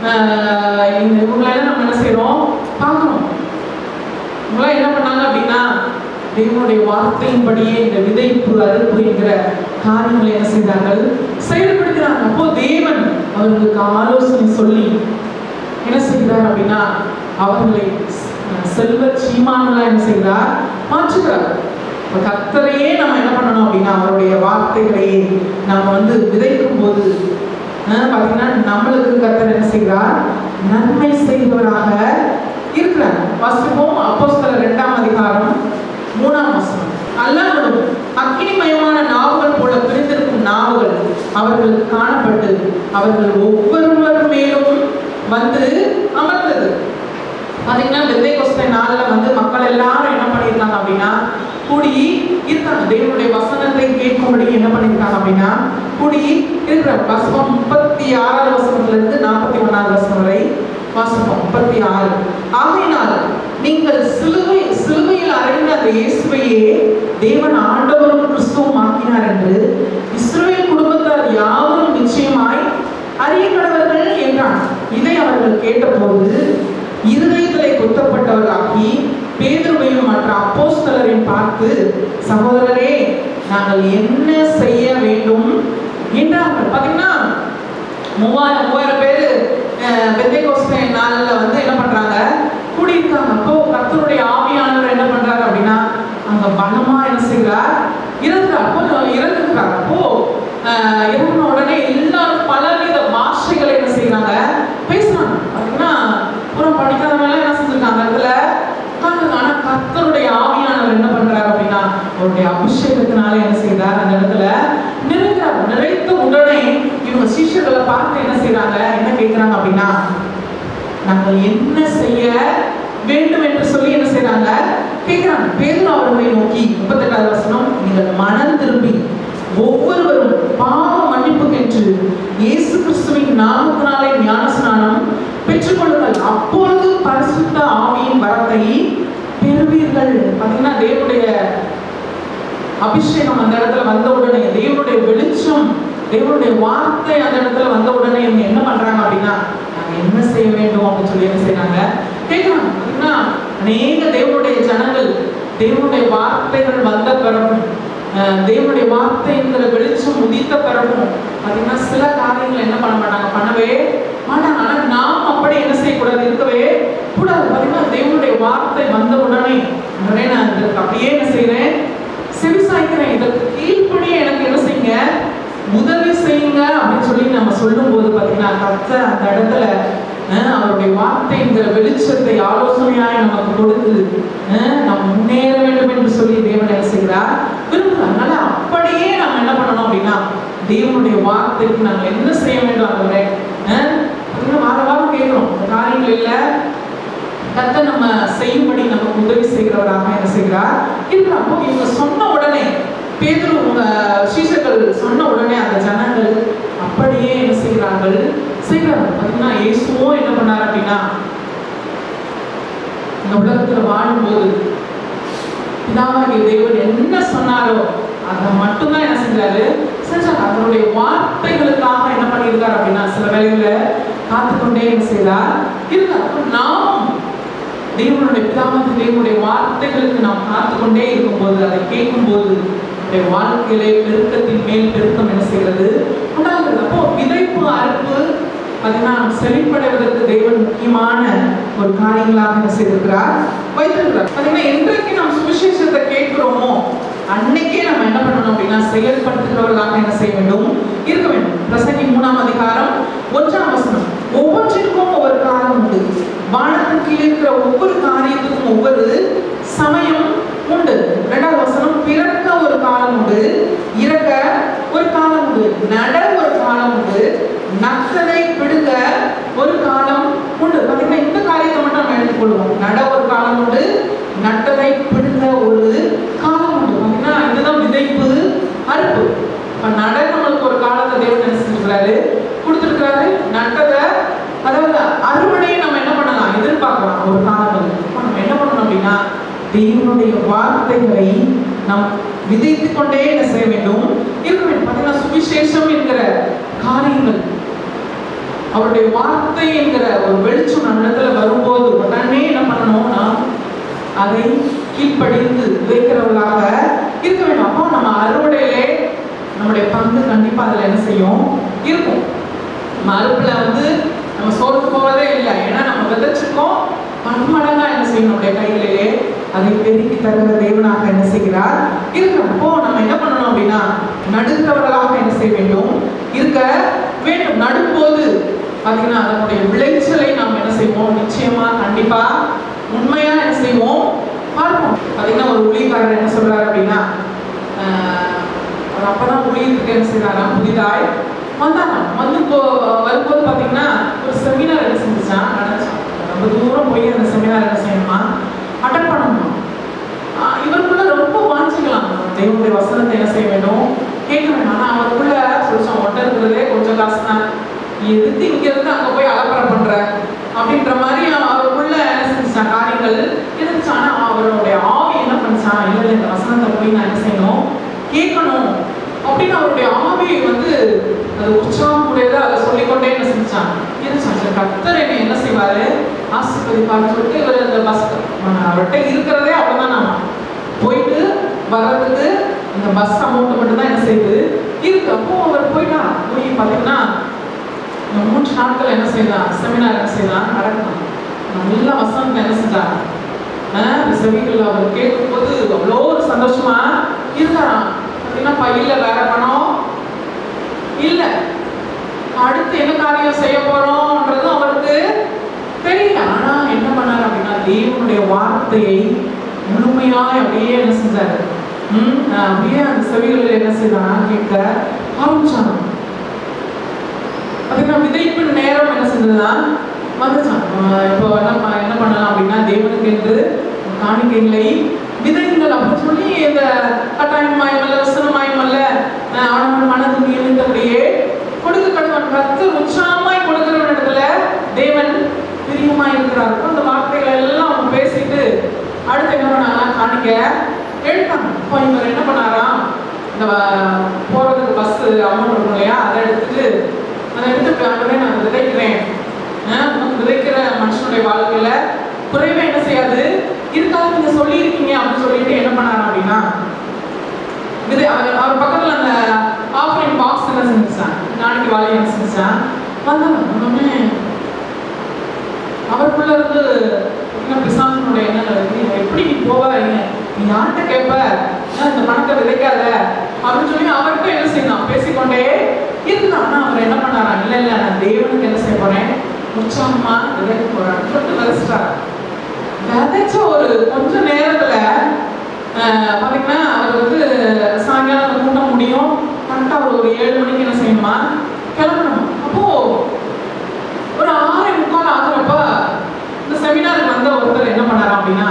A: ஆஹ் இந்த இவங்களெல்லாம் நம்ம என்ன செய்றோம் பார்க்கணும் இவங்களாம் என்ன பண்ணாங்க அப்படின்னா தேவனுடைய வார்த்தையின்படியே இந்த விதைப்பு அறுப்பு என்கிற காரியங்களை என்ன செய்தார்கள் செயல்படுத்தினாங்க அப்போ தேவன் அவர்களுக்கு ஆலோசனை சொல்லி என்ன செய்கிறார் அப்படின்னா அவர்களை அஹ், செல்வ சீமான்களா என்ன செய்கிறார் மாற்றுகிறார் இப்ப கர்த்தரையே நம்ம என்ன பண்ணணும் அப்படின்னா அவருடைய வார்த்தைகளையே நம்ம வந்து விதைக்கும் போது அஹ், பாத்தீங்கன்னா நம்மளுக்கு கர்த்தர் என்ன செய்கிறார் நன்மை செய்கிறவராக இருக்கிறார் வாசிப்போம் அப்போஸ்தலர் இரண்டாம் அதிகாரம் மூணாம் வசனம் அல்லாமலும் அக்கினிமயமான நாவுகள் போல பிரிந்திருக்கும் நாவுகள் அவர்களுக்கு காணப்பட்டு அவர்கள் ஒவ்வொருவர் மேலும் வந்து அமர்ந்தது பாத்தீங்கன்னா வெந்தை கொஸ்தை நாள்ல வந்து மக்கள் எல்லாரும் என்ன பண்ணியிருக்காங்க அப்படின்னா கூடி இருக்காங்க தேவனுடைய வசனத்தை கேட்கும்படி என்ன பண்ணியிருக்காங்க அப்படின்னா கூடி இருக்கிற வசனம் முப்பத்தி ஆறாவது வசனத்துல இருந்து நாற்பத்தி ஒன்னாவது வசனம் வரை வாசகம் முப்பத்தி ஆறு ஆகையினால் நீங்கள் சிலுவை சிலுவையில் அறைந்த அந்த இயேசுவையே தேவன் ஆண்டவரும் கிறிஸ்துவும் ஆக்கினார் என்று இஸ்ரவேல் குடும்பத்தார் யாவரும் நிச்சயமாய் அறியப்படவர்கள் என்றான் இதை அவர்கள் கேட்டபோது இருதயத்திலே குத்தப்பட்டவர்களாகி பேதுருவையும் மற்ற அப்போஸ்தலரையும் பார்த்து சகோதரரே நாங்கள் என்ன செய்ய வேண்டும் என்றார்கள் பாத்தீங்கன்னா மூவாயிரம் மூவாயிரம் பேர் பெந்தைகோஸ்தே நாளில் வந்து என்ன பண்றாங்க கூடியிருக்காங்க அப்போ கர்த்தருடைய ஆவியானவர் என்ன பண்றாரு அப்படின்னா அங்க பலமா என்ன செய்கிறார் இறங்குறார் அப்போ இறங்குகிறார் அப்போ ஆஹ், இறங்குன உடனே எல்லாரும் பலவித பாஷைகளை என்ன செய்யறாங்க பேசுறாங்க பார்த்தீங்கன்னா புறம் படிக்காதவங்க என்ன செஞ்சிருக்காங்க அதுல உட்கார்ந்துருக்காங்க. ஆனா கர்த்தருடைய ஆவியானவர் என்ன பண்றாரு அப்படின்னா அவருடைய அபிஷேகத்தினால என்ன செய்றார் அந்த இடத்துல நிறைக்கிறார் நிறைத்த உடனே இவங்க சிஷ்யர்களை பார்த்து என்ன செய்றாங்க என்ன கேட்கிறாங்க அப்படின்னா நாங்கள் என்ன செய்ய வேண்டும் என்று சொல்லி என்ன செய்றாங்க கேட்கிறாங்க பேதுரு அவர்களை நோக்கி முப்பத்தெட்டாவது வசனம் நீங்கள் மனம் திரும்பி ஒவ்வொருவரும் பாவ மன்னிப்புக்கென்று இயேசு கிறிஸ்துவின் நாமத்தினாலே ஞானஸ்நானம் பெற்றுக்கொள்ளுங்கள் அப்பொழுது பரிசுத்த ஆவியின் வரத்தை பெறுவீர்கள் பார்த்தீங்கன்னா தேவனுடைய அபிஷேகம் அந்த இடத்துல வந்த உடனே தேவனுடைய வெளிச்சம் தேவனுடைய வார்த்தை அந்த இடத்துல வந்த உடனே இவங்க என்ன பண்றாங்க அப்படின்னா நாங்க என்ன செய்ய வேண்டும் அப்படின்னு சொல்லி என்ன செய்றாங்க கேட்கறாங்க அப்படின்னா அநேக தேவனுடைய ஜனங்கள் தேவனுடைய வார்த்தைகள் வந்த பிறகும் அஹ், தேவனுடைய வார்த்தைங்கிற வெளிச்சம் உதித்த பிறகும் பார்த்தீங்கன்னா சில காரியங்கள் என்ன பண்ண மாட்டாங்க பண்ணவே மாட்டாங்க ஆனா நாம் அப்படி என்ன செய்யக்கூடாது இருக்கவே கூடாது பார்த்தீங்கன்னா தேவனுடைய வார்த்தை வந்த உடனே உடனே நான் இதற்கு அப்படியே என்ன செய்றேன் செவிசாய்க்கிறேன் இதற்கு கீழ்ப்படியே எனக்கு என்ன செய்யுங்க உதவி செய்யுங்க அப்படின்னு சொல்லி நம்ம சொல்லும்போது பார்த்தீங்கன்னா கர்த்தர் அந்த இடத்துல அஹ், அவருடைய வார்த்தைங்கிற வெளிச்சத்தை ஆலோசனையாய் நமக்கு கொடுத்து அஹ், நாம் முன்னேற வேண்டும் என்று சொல்லி தேவன் என்ன செய்கிறார் விரும்புகிறார் அதனால அப்படியே நம்ம என்ன பண்ணணும் அப்படின்னா தேவனுடைய வார்த்தைக்கு நாங்கள் என்ன செய்ய வேண்டும் ஆண்டவரே அஹ், பார்த்தீங்கன்னா வார வாரம் கேட்கிறோம் இந்த காரியங்கள் இல்லை கர்த்தர் நம்ம செய்யும்படி நமக்கு உதவி செய்கிறவராக என்ன செய்கிறார் இருக்கிறார் அப்போ இவங்க சொன்ன உடனே பேதுரு உங்க சீசர்கள் சொன்ன உடனே அந்த ஜனங்கள் அப்படியே என்ன செய்கிறார்கள் செய்கிறார்கள் பார்த்தீங்கன்னா இயேசுவும் என்ன பண்ணார் அப்படின்னா இந்த உலகத்துல வாழும்போது பிதாவாகிய தேவன் என்ன சொன்னாரோ அதை மட்டும்தான் என்ன செஞ்சாரு செஞ்சார் அவருடைய வார்த்தைகளுக்காக என்ன பண்ணியிருக்கார் அப்படின்னா சில வேளையில காத்துக்கொண்டே என்ன செய்தார் இருந்தார் அப்ப நாமும் தேவனுடைய பிதாவாகிய தேவனுடைய வார்த்தைகளுக்கு நாம் காத்துக்கொண்டே இருக்கும்போது அதை கேட்கும்போது நம்முடைய வாழ்க்கையிலே பெருக்கத்தின் மேல் பெருக்கம் என்ன செய்கிறது உண்டாகிறது அப்போ விதைப்பு அறுப்பு பார்த்தீங்கன்னா நாம் செழிப்படைவதற்கு தேவன் முக்கியமான ஒரு காரியங்களாக என்ன செய்திருக்கிறார் வைத்திருக்கிறார் பார்த்தீங்கன்னா என்றைக்கு நாம் சுவிசேஷத்தை கேட்கிறோமோ அன்னைக்கே நம்ம என்ன பண்ணணும் அப்படின்னா செயல்படுத்துகிறவர்களாக என்ன செய்ய வேண்டும் இருக்க வேண்டும் பிரசங்கி மூணாம் அதிகாரம் ஒன்றாம் வசனம் ஒவ்வொன்றிற்கும் ஒவ்வொரு காலம் உண்டு வானத்தின் கீழ் இருக்கிற ஒவ்வொரு காரியத்துக்கும் ஒவ்வொரு சமயம் உண்டு இரண்டாவது வசனம் பிறக்க ஒரு காலம் உண்டு இறக்க ஒரு காலம் உண்டு நட ஒரு காலம் உண்டு நத்ததை பிடுங்க ஒரு காலம் உண்டு பார்த்தீங்கன்னா இந்த காரியத்தை மட்டும் நம்ம எடுத்துக்கொள்வோம் நட ஒரு காலம் உண்டு நட்டதை பிடுங்க ஒரு காலம் உண்டு பார்த்தீங்கன்னா இதுதான் விதைப்பு அறுப்பு இப்ப நட நம்மளுக்கு ஒரு காலத்தை தேவன் என்ன செஞ்சிருக்கிறாரு கொடுத்துருக்காரு நட்டதை அதாவது அறுவடையை நம்ம என்ன பண்ணலாம் எதிர்பார்க்கலாம் ஒரு காலம் இப்போ நம்ம என்ன பண்ணணும் அப்படின்னா தேவனுடைய வார்த்தைகளை நாம் விதைத்து கொண்டே என்ன செய்ய வேண்டும் இருக்க வேண்டும் பார்த்தீங்கன்னா சுவிசேஷம் என்கிற காரியங்கள் அவருடைய வார்த்தை என்கிற ஒரு வெளிச்சம் நம்ம இடத்துல வரும்போது உடனே என்ன பண்ணணும் நாம் அதை கீழ்ப்படிந்து வைக்கிறவர்களாக இருக்க வேண்டும் அப்போ நம்ம அறுவடையிலே நம்முடைய பங்கு கண்டிப்பா அதுல என்ன செய்யும் இருக்கும் நம்ம அறுப்புல வந்து நம்ம சோர்ந்து போவதே இல்லை ஏன்னா நம்ம விதைச்சிருக்கோம் பன்மடங்கா என்ன செய்யும் நம்முடைய கைகளிலே அதை பெருக்கி தருகிற தேவனாக என்ன செய்கிறார் இருக்கிறோம் அப்போ நம்ம என்ன பண்ணணும் அப்படின்னா நடுக்கிறவர்களாக என்ன செய்ய வேண்டும் இருக்க வேண்டும் நடும்போது பார்த்தீங்கன்னா அதனுடைய விளைச்சலை நாம் என்ன செய்வோம் நிச்சயமா கண்டிப்பா உண்மையா என்ன செய்வோம் பார்ப்போம் பார்த்தீங்கன்னா ஒரு ஊழியக்காரர் என்ன சொல்றாரு அப்படின்னா ஆஹ், அவர் அப்பதான் ஊழியத்துக்கு என்ன செய்யறாராம் புதிதாய் வந்தாங்க வந்து இப்போ வரும்போது பார்த்தீங்கன்னா ஒரு செமினார் என்ன செஞ்சுச்சான் நடந்துச்சான் ரொம்ப தூரம் போய் அந்த செமினார் என்ன செய்யணுமா அட்டன் பண்ணணுமா ஆஹ் இவருக்குள்ள ரொம்ப வாஞ்சிக்கலாம் தேவனுடைய வசனத்தை என்ன செய்ய வேண்டும் கேட்க வேண்டும் ஆனா அவருக்குள்ள சொல்லிச்சோம் ஒட்ட இருக்கிறதே கொஞ்சம் காசு தான் நீ எதிர்த்து இங்க இருந்து அங்க போய் அலப்பறை பண்ற அப்படின்ற மாதிரி அவருக்குள்ள என்ன செஞ்சான் காரியங்கள் இருந்துச்சு ஆனா அவருடைய ஆவி என்ன பண்ணிச்சான் இல்ல இல்ல இந்த வசனத்தை போய் நான் என்ன செய்யணும் கேட்கணும் அப்படின்னு அவருடைய ஆவி வந்து அது உற்சாகம் உடையது அதை சொல்லிக்கொண்டே என்ன செஞ்சான் இருந்துச்சான் சரி, கர்த்தர் என்னை என்ன செய்வாரு ஆசீர்வதிப்பார்னு சொல்லிட்டு இவர் அந்த பஸ் அவர்கிட்ட இருக்கிறதே அவ்வளவுதான் நாம போயிட்டு வர்றதுக்கு இந்த பஸ் அமௌண்ட் மட்டும் தான் என்ன செய்யுது இருக்கு அப்போ அவர் போயிட்டா போய் பார்த்தீங்கன்னா இந்த மூன்று நாட்கள் என்ன செய்யலாம் செமினார் என்ன செய்யலாம் நடக்கலாம் நல்ல வசனத்தை என்ன செஞ்சாங்க ஆஹ் இந்த செவிகள் அவர் கேட்கும்போது அவ்வளோ ஒரு சந்தோஷமா இருந்தாராம் அப்படின்னா பையில வேற பணம் இல்ல அடுத்து என்ன காரியம் செய்ய போறோம்ன்றது அவருக்கு தெரியல ஆனா என்ன பண்ணாரு அப்படின்னா தேவனுடைய வார்த்தையை முழுமையாய் அப்படியே என்ன செஞ்சாரு ம், அப்படியே அந்த செவிகளில் என்ன செய்தானா கேட்க ஆரம்பிச்சாங்க அதுக்கு விதைப்பு நேரம் என்ன செஞ்சதுன்னா வந்துச்சான் ஆஹ் இப்போ நம்ம என்ன பண்ணலாம் அப்படின்னா தேவனுக்கு என்று காணிக்கைகளை விதைங்கள் அப்படின்னு சொல்லி இந்த கட்டாயமாயம் அல்ல வசனமாயம் அல்ல ஆஹ் அவன் மனது நியமித்தபடியே கொடுக்க கடவன் கர்த்தர் உற்சாகமாய் கொடுக்கிற இடத்துல தேவன் பிரியமா இருக்கிறார் அப்போ அந்த வார்த்தைகளை எல்லாம் அவங்க பேசிட்டு அடுத்து என்ன பண்ணாங்க காணிக்க எடுத்தாங்க இப்போ இவர் என்ன பண்ணாராம் இந்த வ- போறதுக்கு பஸ் அமௌண்ட் இருக்கும் இல்லையா அதை எடுத்துட்டு அதை எடுத்து ஆண்டவரே நான் விதைக்கிறேன் ஆஹ் உனக்கு விதைக்கிற மனுஷனுடைய வாழ்க்கையில குறைவே என்ன செய்யாது இருக்காது நீங்க சொல்லியிருக்கீங்க அப்படின்னு சொல்லிட்டு என்ன பண்ணாரு அப்படின்னா விதை அவர் அவர் பக்கத்துல அந்த ஆஃப்லைன் பாக்ஸ் என்ன செஞ்சான் நாளைக்கு வாழை என்ன செஞ்சான் வந்தாங்க உடனே அவருக்குள்ள இருந்து என்ன பிசாசனுடைய என்ன இருக்கு எப்படி நீ போவாங்க நீ யார்கிட்ட கேட்ப ஏன் இந்த பணத்தை விதைக்காத அப்படின்னு சொல்லி அவர்கிட்ட என்ன செய்யலாம் பேசிக்கொண்டே இருந்தான் ஆனா அவர் என்ன பண்ணாரா இல்ல இல்ல நான் தேவனுக்கு என்ன செய்ய போறேன் உற்சாகமா விதைக்க போறேன் சொல்லிட்டு விதைச்சிட்டாரு விதைச்ச ஒரு கொஞ்ச நேரத்துல ஆஹ், பாத்தீங்கன்னா அவர் வந்து சாயங்காலம் அந்த கூட்டம் முடியும் கரெக்டா ஒரு ஒரு ஏழு மணிக்கு என்ன செய்யணுமா கிளம்பணும் அப்போ ஒரு ஆறே முக்கால் ஆகுறப்ப இந்த செமினாருக்கு வந்த ஒருத்தர் என்ன பண்ணாரா அப்படின்னா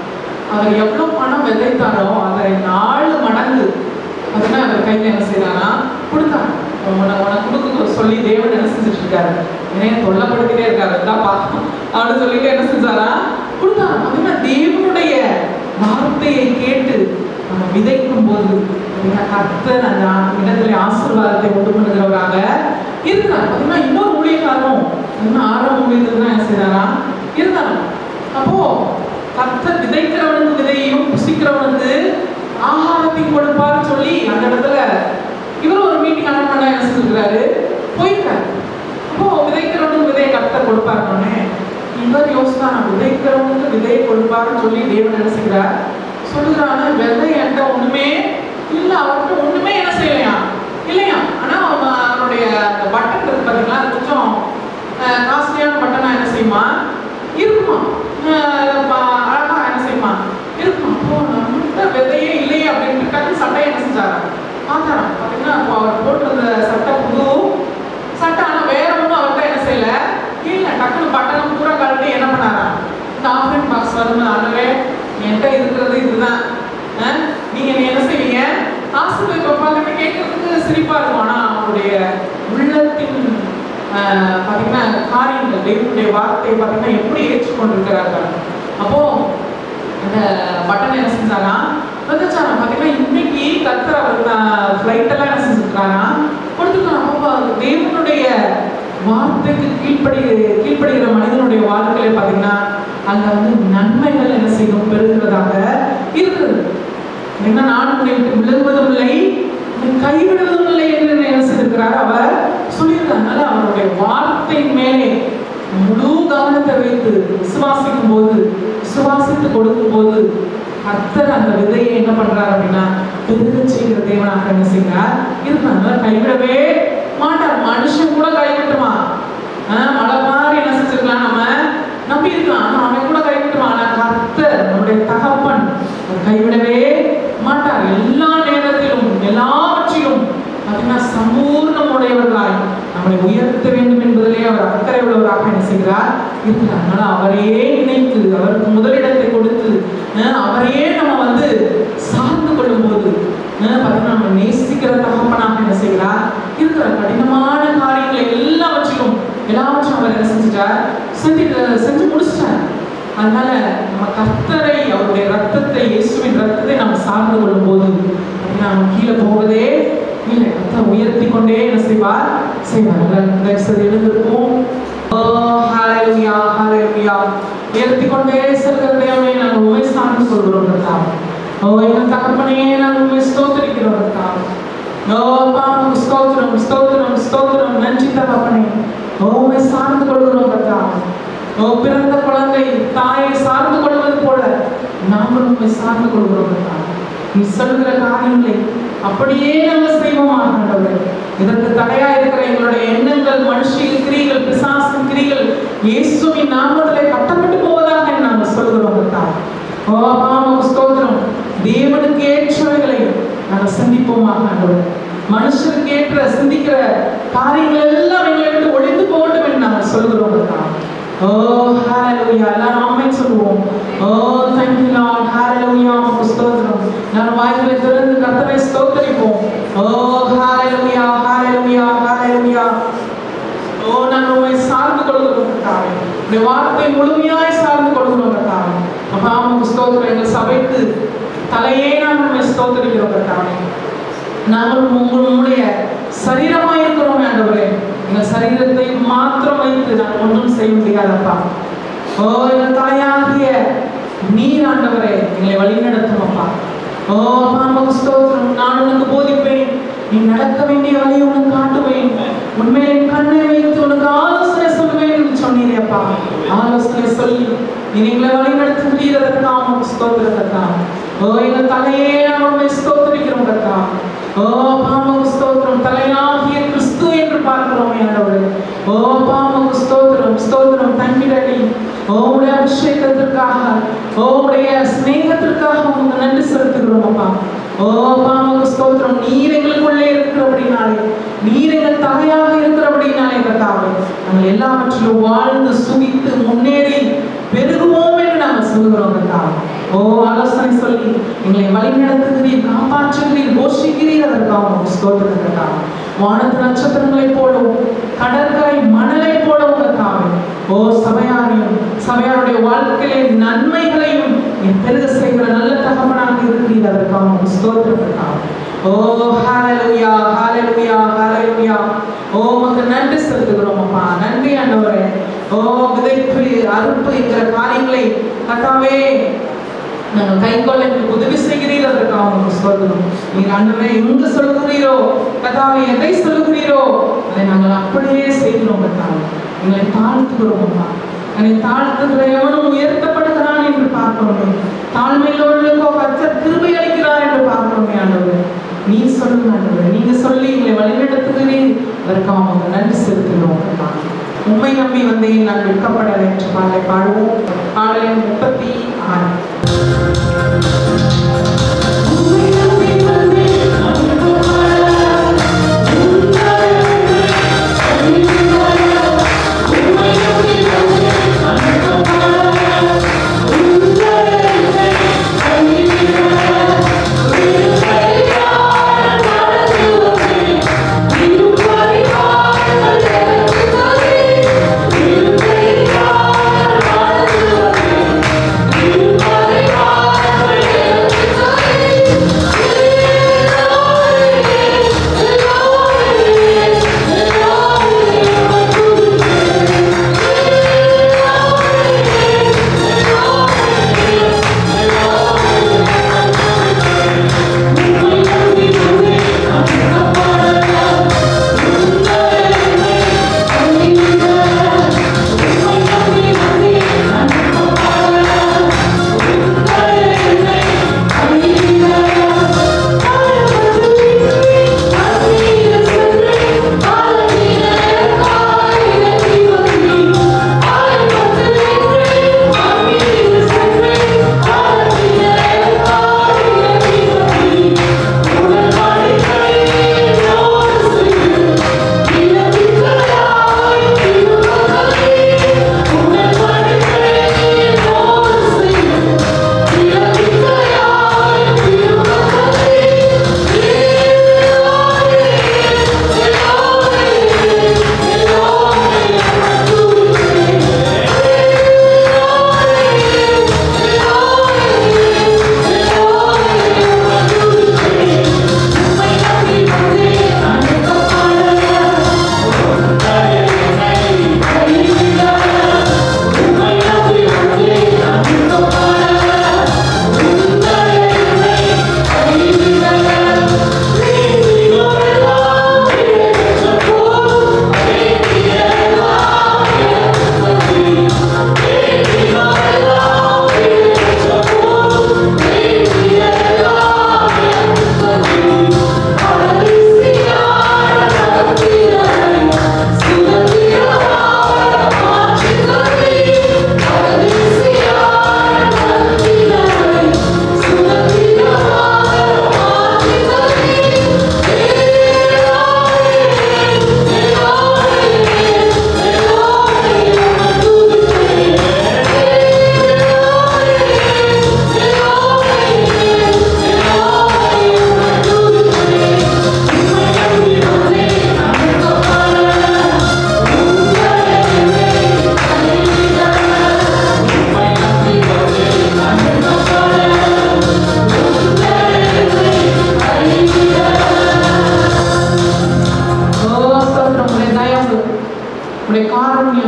A: அவர் எவ்வளவு பணம் விதைத்தாரோ அதை நாலு மடங்கு அப்படின்னா அவர் கையில என்ன செய்யறாரா கொடுத்தாங்க உனக்கு உனக்கு கொடுக்க சொல்லி தேவன் என்ன செஞ்சுட்டு இருக்காரு என்னைய தொல்லப்படுத்திட்டே இருக்காரு இதாப்பா அப்படின்னு சொல்லிட்டு என்ன செஞ்சாரா கொடுத்தாங்க அப்படின்னா தேவனுடைய வார்த்தையை கேட்டு நம்ம விதைக்கும் போது அப்படின்னா கர்த்தர் அந்த இடத்துல ஆசீர்வாதத்தை உண்டு பண்ணுகிறவராக இருக்கிறார் அப்படின்னா இன்னொரு ஊழியக்காரனும் இன்னும் ஆரம்ப ஊழியத்தில் தான் என்ன செய்யறாரா இருந்தாங்க அப்போ கர்த்தர் விதைக்கிறவனுக்கு விதையையும் புசிக்கிறவனுக்கு ஆகாரத்தையும் கொடுப்பார்னு சொல்லி அந்த இடத்துல இவர் ஒரு மீட்டிங் அட்டன் பண்ண என்ன செஞ்சிருக்கிறாரு போயிருக்காரு அப்போ விதைக்கிறவனுக்கு விதையை கர்த்தர் கொடுப்பாருன்னொன்னே இவர் யோசித்தா நான் விதைக்கிறவனுக்கு விதையை கொடுப்பாருன்னு சொல்லி தேவன் என்ன செய்கிறார் சொல்லுகிறாங்க விதை என்கிட்ட ஒண்ணுமே இல்ல அவர்கிட்ட ஒண்ணுமே என்ன செய்யலையா இல்லையா ஆனா அவன் அவனுடைய அந்த பட்டன் இருக்கு பாத்தீங்களா அது கொஞ்சம் காஸ்ட்லியான பட்டனா என்ன செய்யுமா இருக்குமா அஹ் ப- அழகா என்ன செய்யுமா இருக்குமா அப்போ நம்மகிட்ட விதையே இல்லையே அப்படின்ட்டு டக்கு சட்டையை என்ன செஞ்சாரா பார்த்தாராம் பாத்தீங்கன்னா அப்போ அவர் போட்டிருந்த சட்டை புது சட்டை ஆனா வேற ஒன்றும் அவர்கிட்ட என்ன செய்யல இல்ல டக்குனு பட்டனம் பூரா கழட்டி என்ன பண்ணாராம் இந்த ஆஃப்லைன் பாக்ஸ் வருது ஆனவே என்கிட்ட இருக்கிறது இதுதான் அஹ், நீங்க நீ என்ன செய்வீங்க ஆசிரியர் பார்த்துட்டு கேட்கறதுக்கு சிரிப்பா இருக்கும் ஆனா அவருடைய உள்ளத்தின் அஹ், பாத்தீங்கன்னா காரியங்கள் தெய்வனுடைய வார்த்தையை பாத்தீங்கன்னா எப்படி ஏற்றுக்கொண்டிருக்கிறார்கள் அப்போ அந்த பட்டன் என்ன செஞ்சாரா வந்துச்சாரா பாத்தீங்கன்னா இன்னைக்கு கத்தர் அவர் ஃப்ளைட் எல்லாம் என்ன செஞ்சிருக்காரா கொடுத்துருக்காங்க அப்போ அது தேவனுடைய வார்த்தைக்கு கீழ்ப்படி கீழ்ப்படுகிற மனிதனுடைய வாழ்க்கையில பாத்தீங்கன்னா அங்க வந்து நன்மைகள் என்ன செய்யும் பெறுகிறதாக இருக்குது என்ன நான் உன்னை விட்டு விலகுவதும் இல்லை உன்னை கைவிடுவதும் இல்லை என்று என்ன செய்திருக்கிறார் அவர் சொல்லியிருக்கார் அதனால அவருடைய வார்த்தை மேலே முழு கவனத்தை வைத்து விசுவாசிக்கும் போது விசுவாசித்து கொடுக்கும் போது கர்த்தர் அந்த விதையை என்ன பண்றாரு அப்படின்னா பெருக செய்கிற தேவனாக என்ன செய்கிறார் இருந்தாங்க கைவிடவே மாட்டார் மனுஷன் கூட கைவிட்டுருவான் ஆஹ் மழை மாதிரி என்ன செஞ்சிருக்கலாம் நம்ம நம்பி இருக்கலாம் ஆனா அவன் கூட கைவிட்டுருவான் ஆனா கர்த்தர் நம்முடைய தகப்பன் அவர் கைவிடவே மாட்டார் எல்லா நேரத்திலும் எல்லாவற்றிலும் பார்த்தீங்கன்னா சம்பூர்ணம் உடையவர்களாய் நம்மளை உயர்த்த வேண்டும் என்பதிலே அவர் அக்கறை உள்ளவராக என்ன செய்கிறார் இருக்கிறார் அதனால அவரையே நினைத்து அவருக்கு முதலிடத்தை கொடுத்து அஹ், அவரையே நம்ம வந்து சார்ந்து கொள்ளும் போது பார்த்தீங்கன்னா நம்ம நேசிக்கிற தகப்பனாக என்ன செய்கிறார் இருக்கிற கடினமான காரியங்களை எல்லாவற்றிலும் எல்லாவற்றையும் அவர் என்ன செஞ்சுட்டார் செஞ்சு செஞ்சு முடிச்சிட்டார் அதனால நம்ம கர்த்தரை அவருடைய ரத்தத்தை இயேசுவின் ரத்தத்தை நம்ம சார்ந்து கொள்ளும் போது நம்ம கீழே போவதே இல்லை கர்த்தர் உயர்த்தி கொண்டே என்ன செய்வார் செய்வார் தயவுசெய்து எழுந்திருப்போம் ஓ ஹalleluya ஹalleluya உயர்த்தி கொண்டே செல்கிற தேவனை நாங்கள் உண்மை சார்ந்து சொல்கிறோம் கர்த்தாவே ஓ எங்கள் தகப்பனே நாங்கள் உண்மை ஸ்தோத்திரிக்கிறோம் கர்த்தாவே ஓ அப்பா உமக்கு ஸ்தோத்திரம் ஸ்தோத்திரம் ஸ்தோத்திரம் நன்றி தகப்பனே ஓ உம்மை சார்ந்து கொள்கிறோம் கர்த்தாவே ஓ பிறந்த குழந்தை தாயை சார்ந்து கொள்வது போல நாங்கள் உண்மை சார்ந்து கொள்கிறோம் கர்த்தாவே நீ சொல்லுகிற காரியங்களை அப்படியே நாங்கள் செய்வோம் ஆண்டவரே இதற்கு தடையா இருக்கிற எங்களுடைய எண்ணங்கள் மனுஷியின் கிரிகள் பிசாசின் கிரிகள் இயேசுவின் நாமத்திலே கட்டப்பட்டு போவதாக நாங்கள் சொல்கிறோம் கர்த்தாவே ஓ அப்பா உமக்கு ஸ்தோத்திரம் தேவனுக்கு ஏற்றவைகளை நாங்கள் சிந்திப்போமாக ஆண்டவரே மனுஷனுக்கு ஏற்ற சிந்திக்கிற காரியங்கள் எல்லாம் எங்களை விட்டு ஒழிந்து போகட்டும் என்று நாங்கள் சொல்கிறோம் கர்த்தாவே ஓ ஹalleluya எல்லாரும் ஆமென் சொல்லுவோம் ஓ thank you lord hallelujah உமக்கு ஸ்தோத்திரம் நான் வாய்களை திறந்து கர்த்தரை ஸ்தோத்திரிப்போம் ஓ hallelujah hallelujah hallelujah ஓ நாங்கள் உண்மை சார்ந்து கொள்கிறோம் கர்த்தாவே இந்த வார்த்தை முழுமையாய் சார்ந்து கொள்கிறோம் கர்த்தாவே அப்பா உமக்கு ஸ்தோத்திரம் எங்கள் சபைக்கு தலையே நாங்கள் உண்மை ஸ்தோத்திரிக்கிறோம் கர்த்தாவே நாங்கள் உங்கள் உம்முடைய சரீரமாய் இருக்கிறோம் ஆண்டவரே எங்கள் சரீரத்தை மாத்திரம் வைத்து நான் ஒன்றும் செய்ய முடியாதப்பா ஓ எங்கள் தாயாகிய நீர் ஆண்டவரே எங்களை வழிநடத்தும் அப்பா ஓ அப்பா உமக்கு ஸ்தோத்திரம் நான் உனக்கு போதிப்பேன் நீ நடக்க வேண்டிய வழியை உனக்கு காட்டுவேன் உண்மையிலே என் கண்ணை வைத்து உனக்கு ஆலோசனை சொல்லுவேன் என்று சொன்னீரே அப்பா ஆலோசனை சொல்லி நீ எங்களை வழி நடத்துகிறீர் அதற்காக உமக்கு ஸ்தோத்திரம் கத்தா ஓ எங்கள் தலையே நான் உண்மை ஸ்தோத்திரிக்கிறோம் கத்தா ஓ பாமகு ஸ்தோத்திரம் தலையாகிய கிறிஸ்து என்று பார்க்கிறோம் ஆண்டவரே ஓ பாமகு ஸ்தோத்திரம் ஸ்தோத்திரம் தங்கிடடி ஓ உடைய அபிஷேகத்திற்காக ஓ உடைய ஸ்நேகத்திற்காக உங்களுக்கு நன்றி செலுத்துகிறோம் அப்பா ஓ பாமகு ஸ்தோத்திரம் நீர் எங்களுக்குள்ளே இருக்கிறபடினாலே நீர் எங்கள் தலையாக இருக்கிறபடினாலே கர்த்தாவே நாங்கள் எல்லாவற்றிலும் வாழ்ந்து சுகித்து முன்னேறி பெருகுவோம் என்று நாங்கள் சொல்கிறோம் கர்த்தாவே ஓ ஆலோசனை சொல்லி எங்களை வழி நடத்துகிறீர் காப்பாற்றுகிறீர் போஷிக்கிறீர் அதற்காக உமக்கு ஸ்தோத்திரம் கர்த்தாவே வானத்து நட்சத்திரங்களைப் போலவும் கடற்கரை மணலைப் போலவும் கர்த்தாவே ஓ சபையாரையும் சபையாருடைய வாழ்க்கையிலே நன்மைகளையும் என் பெருக செய்கிற நல்ல தகவனாக இருக்கிறீர் அதற்காக உமக்கு ஸ்தோத்திரம் கர்த்தாவே ஓ ஹalleluya ஹalleluya ஹalleluya ஓ உமக்கு நன்றி செலுத்துகிறோம் அப்பா நன்றி ஆண்டவரே ஓ விதைப்பு அறுப்பு என்கிற காரியங்களை கர்த்தாவே நாங்கள் கைக்கொள்ள எங்களுக்கு உதவி செய்கிறீர் அதற்காக உங்களுக்கு சொல்கிறோம் நீங்க ஆண்டவரே எங்க சொல்லுகிறீரோ கதாவை எதை சொல்லுகிறீரோ அதை நாங்கள் அப்படியே செய்கிறோம் கதாவை எங்களை தாழ்த்துகிறோம் அம்மா என்னை தாழ்த்துகிற எவனும் உயர்த்தப்படுகிறான் என்று பார்க்கிறோமே தாழ்மையுள்ளவர்களுக்கோ கர்த்தர் கிருபை அளிக்கிறார் என்று பார்க்கிறோமே ஆண்டவரே நீ சொல்லுங்க ஆண்டவரே நீங்க சொல்லி எங்களை வழிநடத்துகிறீர் அதற்காக உங்களுக்கு நன்றி செலுத்துகிறோம் கர்த்தாவே. உம்மை நம்பி வந்தேன் நான் வெட்கப்பட என்ற பாடலை பாடுவோம் பாடலின் முப்பத்தி ஆறு
B: Thank you.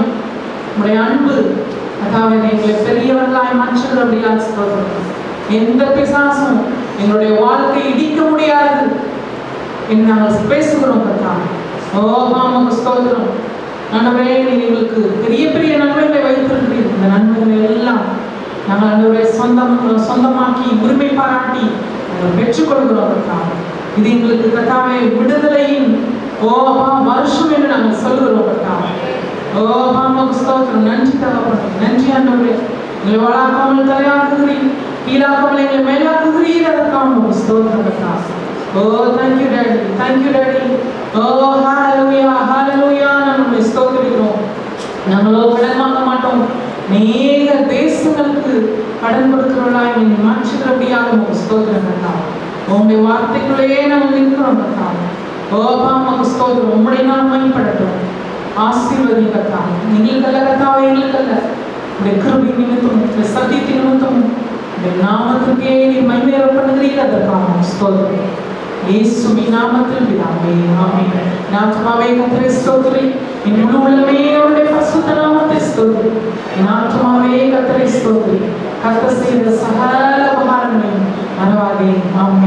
A: உடைய அன்பு அதாவது எங்களை பெரியவர்களாய் மாற்றுகிறபடியால் ஸ்தோத்திரம் எந்த பிசாசும் எங்களுடைய வாழ்க்கையை இடிக்க முடியாது என்று நாங்கள் பேசுகிறோம் கர்த்தாவே ஓ மாமக்கு ஸ்தோத்திரம் ஆண்டவரே நீ எங்களுக்கு பெரிய பெரிய நன்மைகளை வைத்திருக்கிறீர் இந்த நன்மைகளை எல்லாம் நாங்கள் ஆண்டவரை சொந்தம் சொந்தமாக்கி உரிமை பாராட்டி நாங்கள் பெற்றுக்கொள்கிறோம் கர்த்தாவே இது எங்களுக்கு கர்த்தாவே விடுதலையின் ஓ அப்பா வருஷம் என்று நாங்கள் சொல்லுகிறோம் கர்த்தாவே ஓ மாமக்கு ஸ்தோத்திரம் நன்றி தகப்பனே நன்றி ஆண்டவரே எங்களை வளாக்காமல் தலையாக்குகிறீர் கீழாக்காமல் எங்களை மேலாக்குகிறீர் அதற்காக உமக்கு ஸ்தோத்திரம் கர்த்தாவே Oh, thank you, Daddy. Thank you, Daddy. Oh, hallelujah, hallelujah. நாங்கள் உம்மை ஸ்தோத்திரிக்கிறோம். நாங்களோ கடன் வாங்க மாட்டோம் அநேக தேசங்களுக்கு கடன் கொடுக்கிறவர்களாய் எங்களை மாற்றுகிறபடியாக உமக்கு ஸ்தோத்திரம் கர்த்தாவே. உம்முடைய வார்த்தைக்குள்ளேயே நாங்கள் இருக்கிறோம் கர்த்தாவே. ஓ அப்பா உமக்கு ஸ்தோத்திரம் உம்முடைய நாள் மைப்படட்டும் ஆசீர்வதி கர்த்தாவே எங்களுக்கல்ல கர்த்தாவே எங்களுக்கல்ல உடைய கிருபை நிமித்தம் உடைய சத்தியத்தின் நிமித்தம் உடைய நாமத்திற்கே நீ மகிமையை பண்ணுகிறீர் அதற்காக உமக்கு ஸ்தோத்திரம் இயேசுவின் நாமத்தில் பிதாவே ஆமென் நான் ஆத்மாவே கர்த்தரை ஸ்தோத்திரி என் முழு உள்ளமே அவருடைய பரிசுத்த நாமத்தை ஸ்தோத்திரி என் ஆத்மாவே கர்த்தரை ஸ்தோத்திரி கர்த்தர் செய்த சகல உபகாரங்களையும் மறவாதே ஆமென்